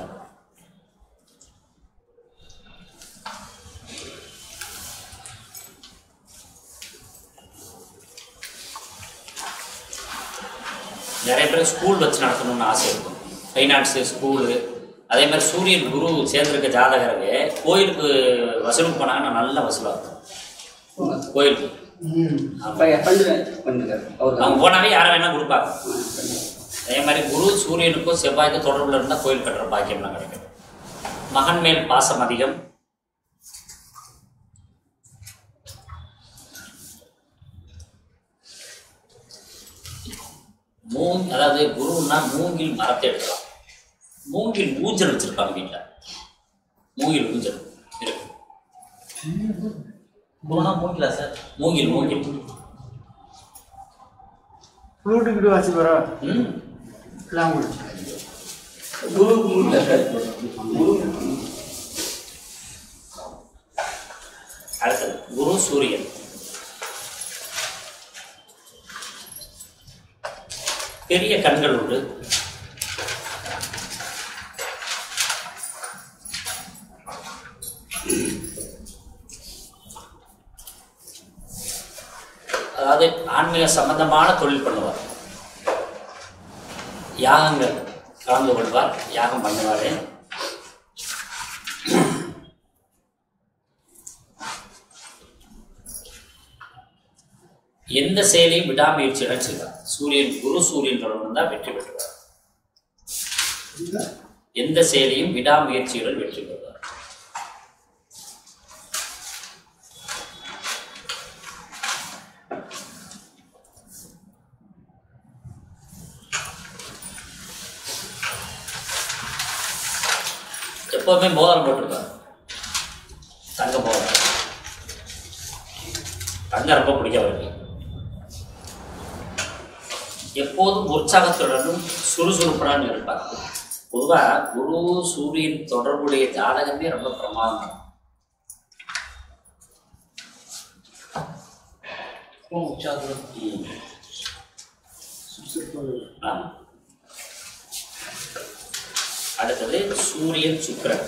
நிறைய பேர் ஸ்கூல் வச்சு நடத்தணும்னு ஆசை இருக்கும் ஃபைனான்ஸு ஸ்கூலு அதே மாதிரி சூரியன் குரு சேர்ந்திருக்க ஜாதகரவே கோயிலுக்கு வசூலுக்கு போனாங்கன்னா நல்ல வசூலாக இருக்கும் கோயிலுக்கு அவங்க போனாவே யாரை வேணா கொடுப்பாங்க அதே மாதிரி குரு சூரியனுக்கும் செவ்வாய்க்கும் தொடர்புல இருந்தால் கோயில் கட்டுற பாக்கியம்லாம் கிடைக்கும் மகன் மேல் பாசம் அதிகம் மூங் அதாவது குருன்னா மூங்கில் மரத்தை எடுக்கலாம் மூங்கில் ஊஞ்சல் வச்சிருப்பாங்க வீட்டில் மூங்கில் ஊஞ்சல் இருக்கு குருனா மூங்கிலா சார் மூங்கில் மூங்கில் ஃப்ளூட்டு கிட்ட வாசி வர ம் லாங்குவேஜ் அடுத்தது குரு சூரியன் பெரிய கண்கள் உண்டு அதாவது ஆன்மீக சம்பந்தமான தொழில் பண்ணுவார் யாகங்கள் கலந்து கொள்வார் யாகம் பண்ணுவார் எந்த செயலையும் விடாமுயற்சியுடன் செய்வார் சூரியன் குரு சூரியன் தொடர்பு தான் வெற்றி பெற்றுவார் எந்த செயலையும் விடாமுயற்சியுடன் வெற்றி பெறுவார் எப்போதுமே மோதிரம் போட்டிருப்பார் தங்க மோதிரம் தங்க ரொம்ப பிடிக்கும் அவருக்கு எப்போதும் உற்சாகத்துடனும் சுறுசுறுப்புடன் இருப்பார் பொதுவாக குரு சூரியன் தொடர்புடைய ஜாதகமே ரொம்ப பிரமாதம் உற்சாகம் ஆமா. அடுத்தது சூரியன் சுக்கிரன்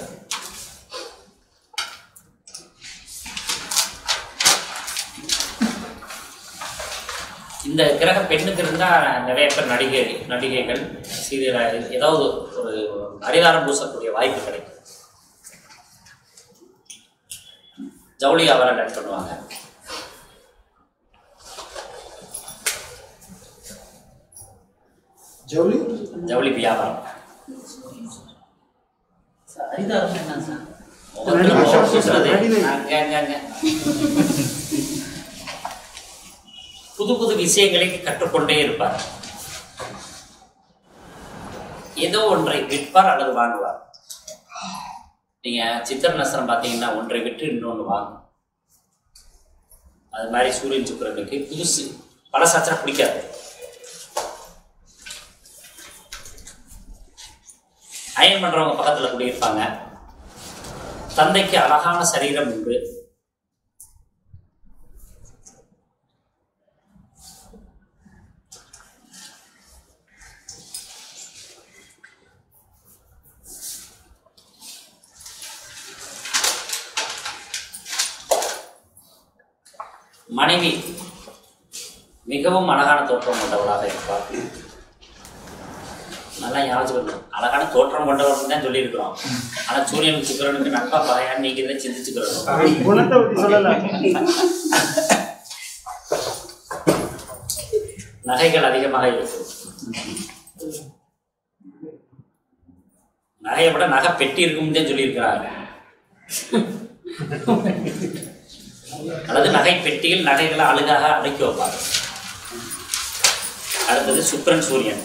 இந்த கிரகம் பெண்ணுக்கு இருந்தால் நிறைய பேர் நடிகை நடிகைகள் சீரியல் ஏதாவது ஒரு அரிதாரம் பூசக்கூடிய வாய்ப்பு கிடைக்கும் ஜவுளி வியாபாரம் லைக் பண்ணுவாங்க ஜவுளி ஜவுளி வியாபாரம் அரிதாரம் என்ன சார் முகத்துல பூசுறது, அங்க, அங்க, அங்க. புது புது விஷயங்களை கற்றுக்கொண்டே இருப்பார் ஏதோ ஒன்றை விற்பார் அல்லது வாங்குவார் நீங்க சித்திர நஸ்திரம் பார்த்தீங்கன்னா ஒன்றை விற்று இன்னொன்று வாங்கும் அது மாதிரி சூரியன் சுக்கிரனுக்கு புதுசு பழசாச்சரம் பிடிக்காது அயன் பண்றவங்க பக்கத்துல குடியிருப்பாங்க தந்தைக்கு அழகான சரீரம் உண்டு மனைவி மிகவும் அழகான தோற்றம் கொண்டவளாக இருப்பார் நல்லா ஞாபகம் அழகான தோற்றம் கொண்டவர்னு தான் சொல்லியிருக்கிறோம் ஆனா சூரியனுக்கு சுக்கிரனுக்கு நட்பா பகையான்னு நீங்க தான் சிந்திச்சுக்கிறோம் குணத்தை பத்தி சொல்லல நகைகள் அதிகமாக இருக்கும் நகையை விட நகை பெட்டி இருக்கும்னு தான் சொல்லியிருக்கிறாங்க அல்லது நகை பெட்டியில் நகைகளை அழுகாக அடக்கி வைப்பாங்க அடுத்தது சுக்கிரன் சூரியன்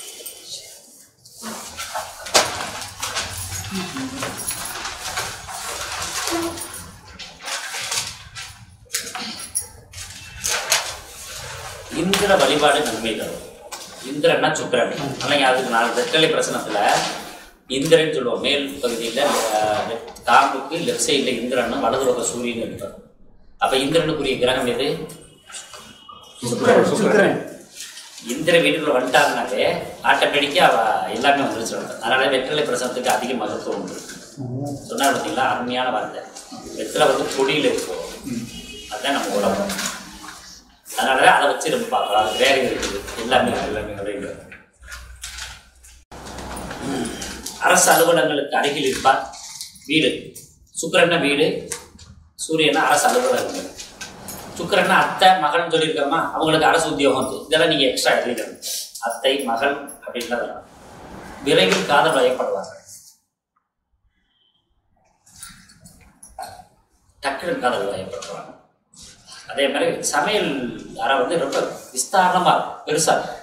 இந்திர வழிபாடு நன்மை தரும் இந்திரன்னா சுக்கிரன் ஆனால் அதுக்கு நாலு வெற்றலை பிரசனத்துல இந்திரன் சொல்லுவோம் மேல் பகுதியில் காம்புக்கு லெஃப்ட் சைடில் இந்திரன் வலது பக்கம் சூரியன் இருப்பார் அப்ப இந்திரனுக்குரிய கிரகம் எது சுக்கிரன் இந்திர வீட்டுக்குள்ள வந்துட்டாருனாலே ஆட்டோமேட்டிக்கா அவ எல்லாமே வந்துருச்சு அதனால வெற்றிலை பிரசனத்துக்கு அதிக மகத்துவம் உண்டு சொன்னா பார்த்தீங்களா அருமையான வார்த்தை வெற்றிலை வந்து பொடியில் இருக்கும் அதுதான் நம்ம உடம்பு அதனால அதை வச்சு நம்ம பார்க்கலாம் அது வேற இருக்குது எல்லாமே எல்லாமே நிறைய அரசு அலுவலகங்களுக்கு அருகில் இருப்பார் வீடு சுக்கிரன்னா வீடு சூரியனா அரசு அலுவலகங்கள் சுக்கிரன்னா அத்தை மகள்னு சொல்லியிருக்கிறோமா அவங்களுக்கு அரசு உத்தியோகம் வந்து இதெல்லாம் நீங்கள் எக்ஸ்ட்ரா எழுதிக்கணும் அத்தை மகள் அப்படின்லாம் வரும் விரைவில் காதல் வயப்படுவார்கள் டக்குனு காதல் வயப்படுவாங்க அதே மாதிரி சமையல் அறை வந்து ரொம்ப விஸ்தாரணமாக பெருசாக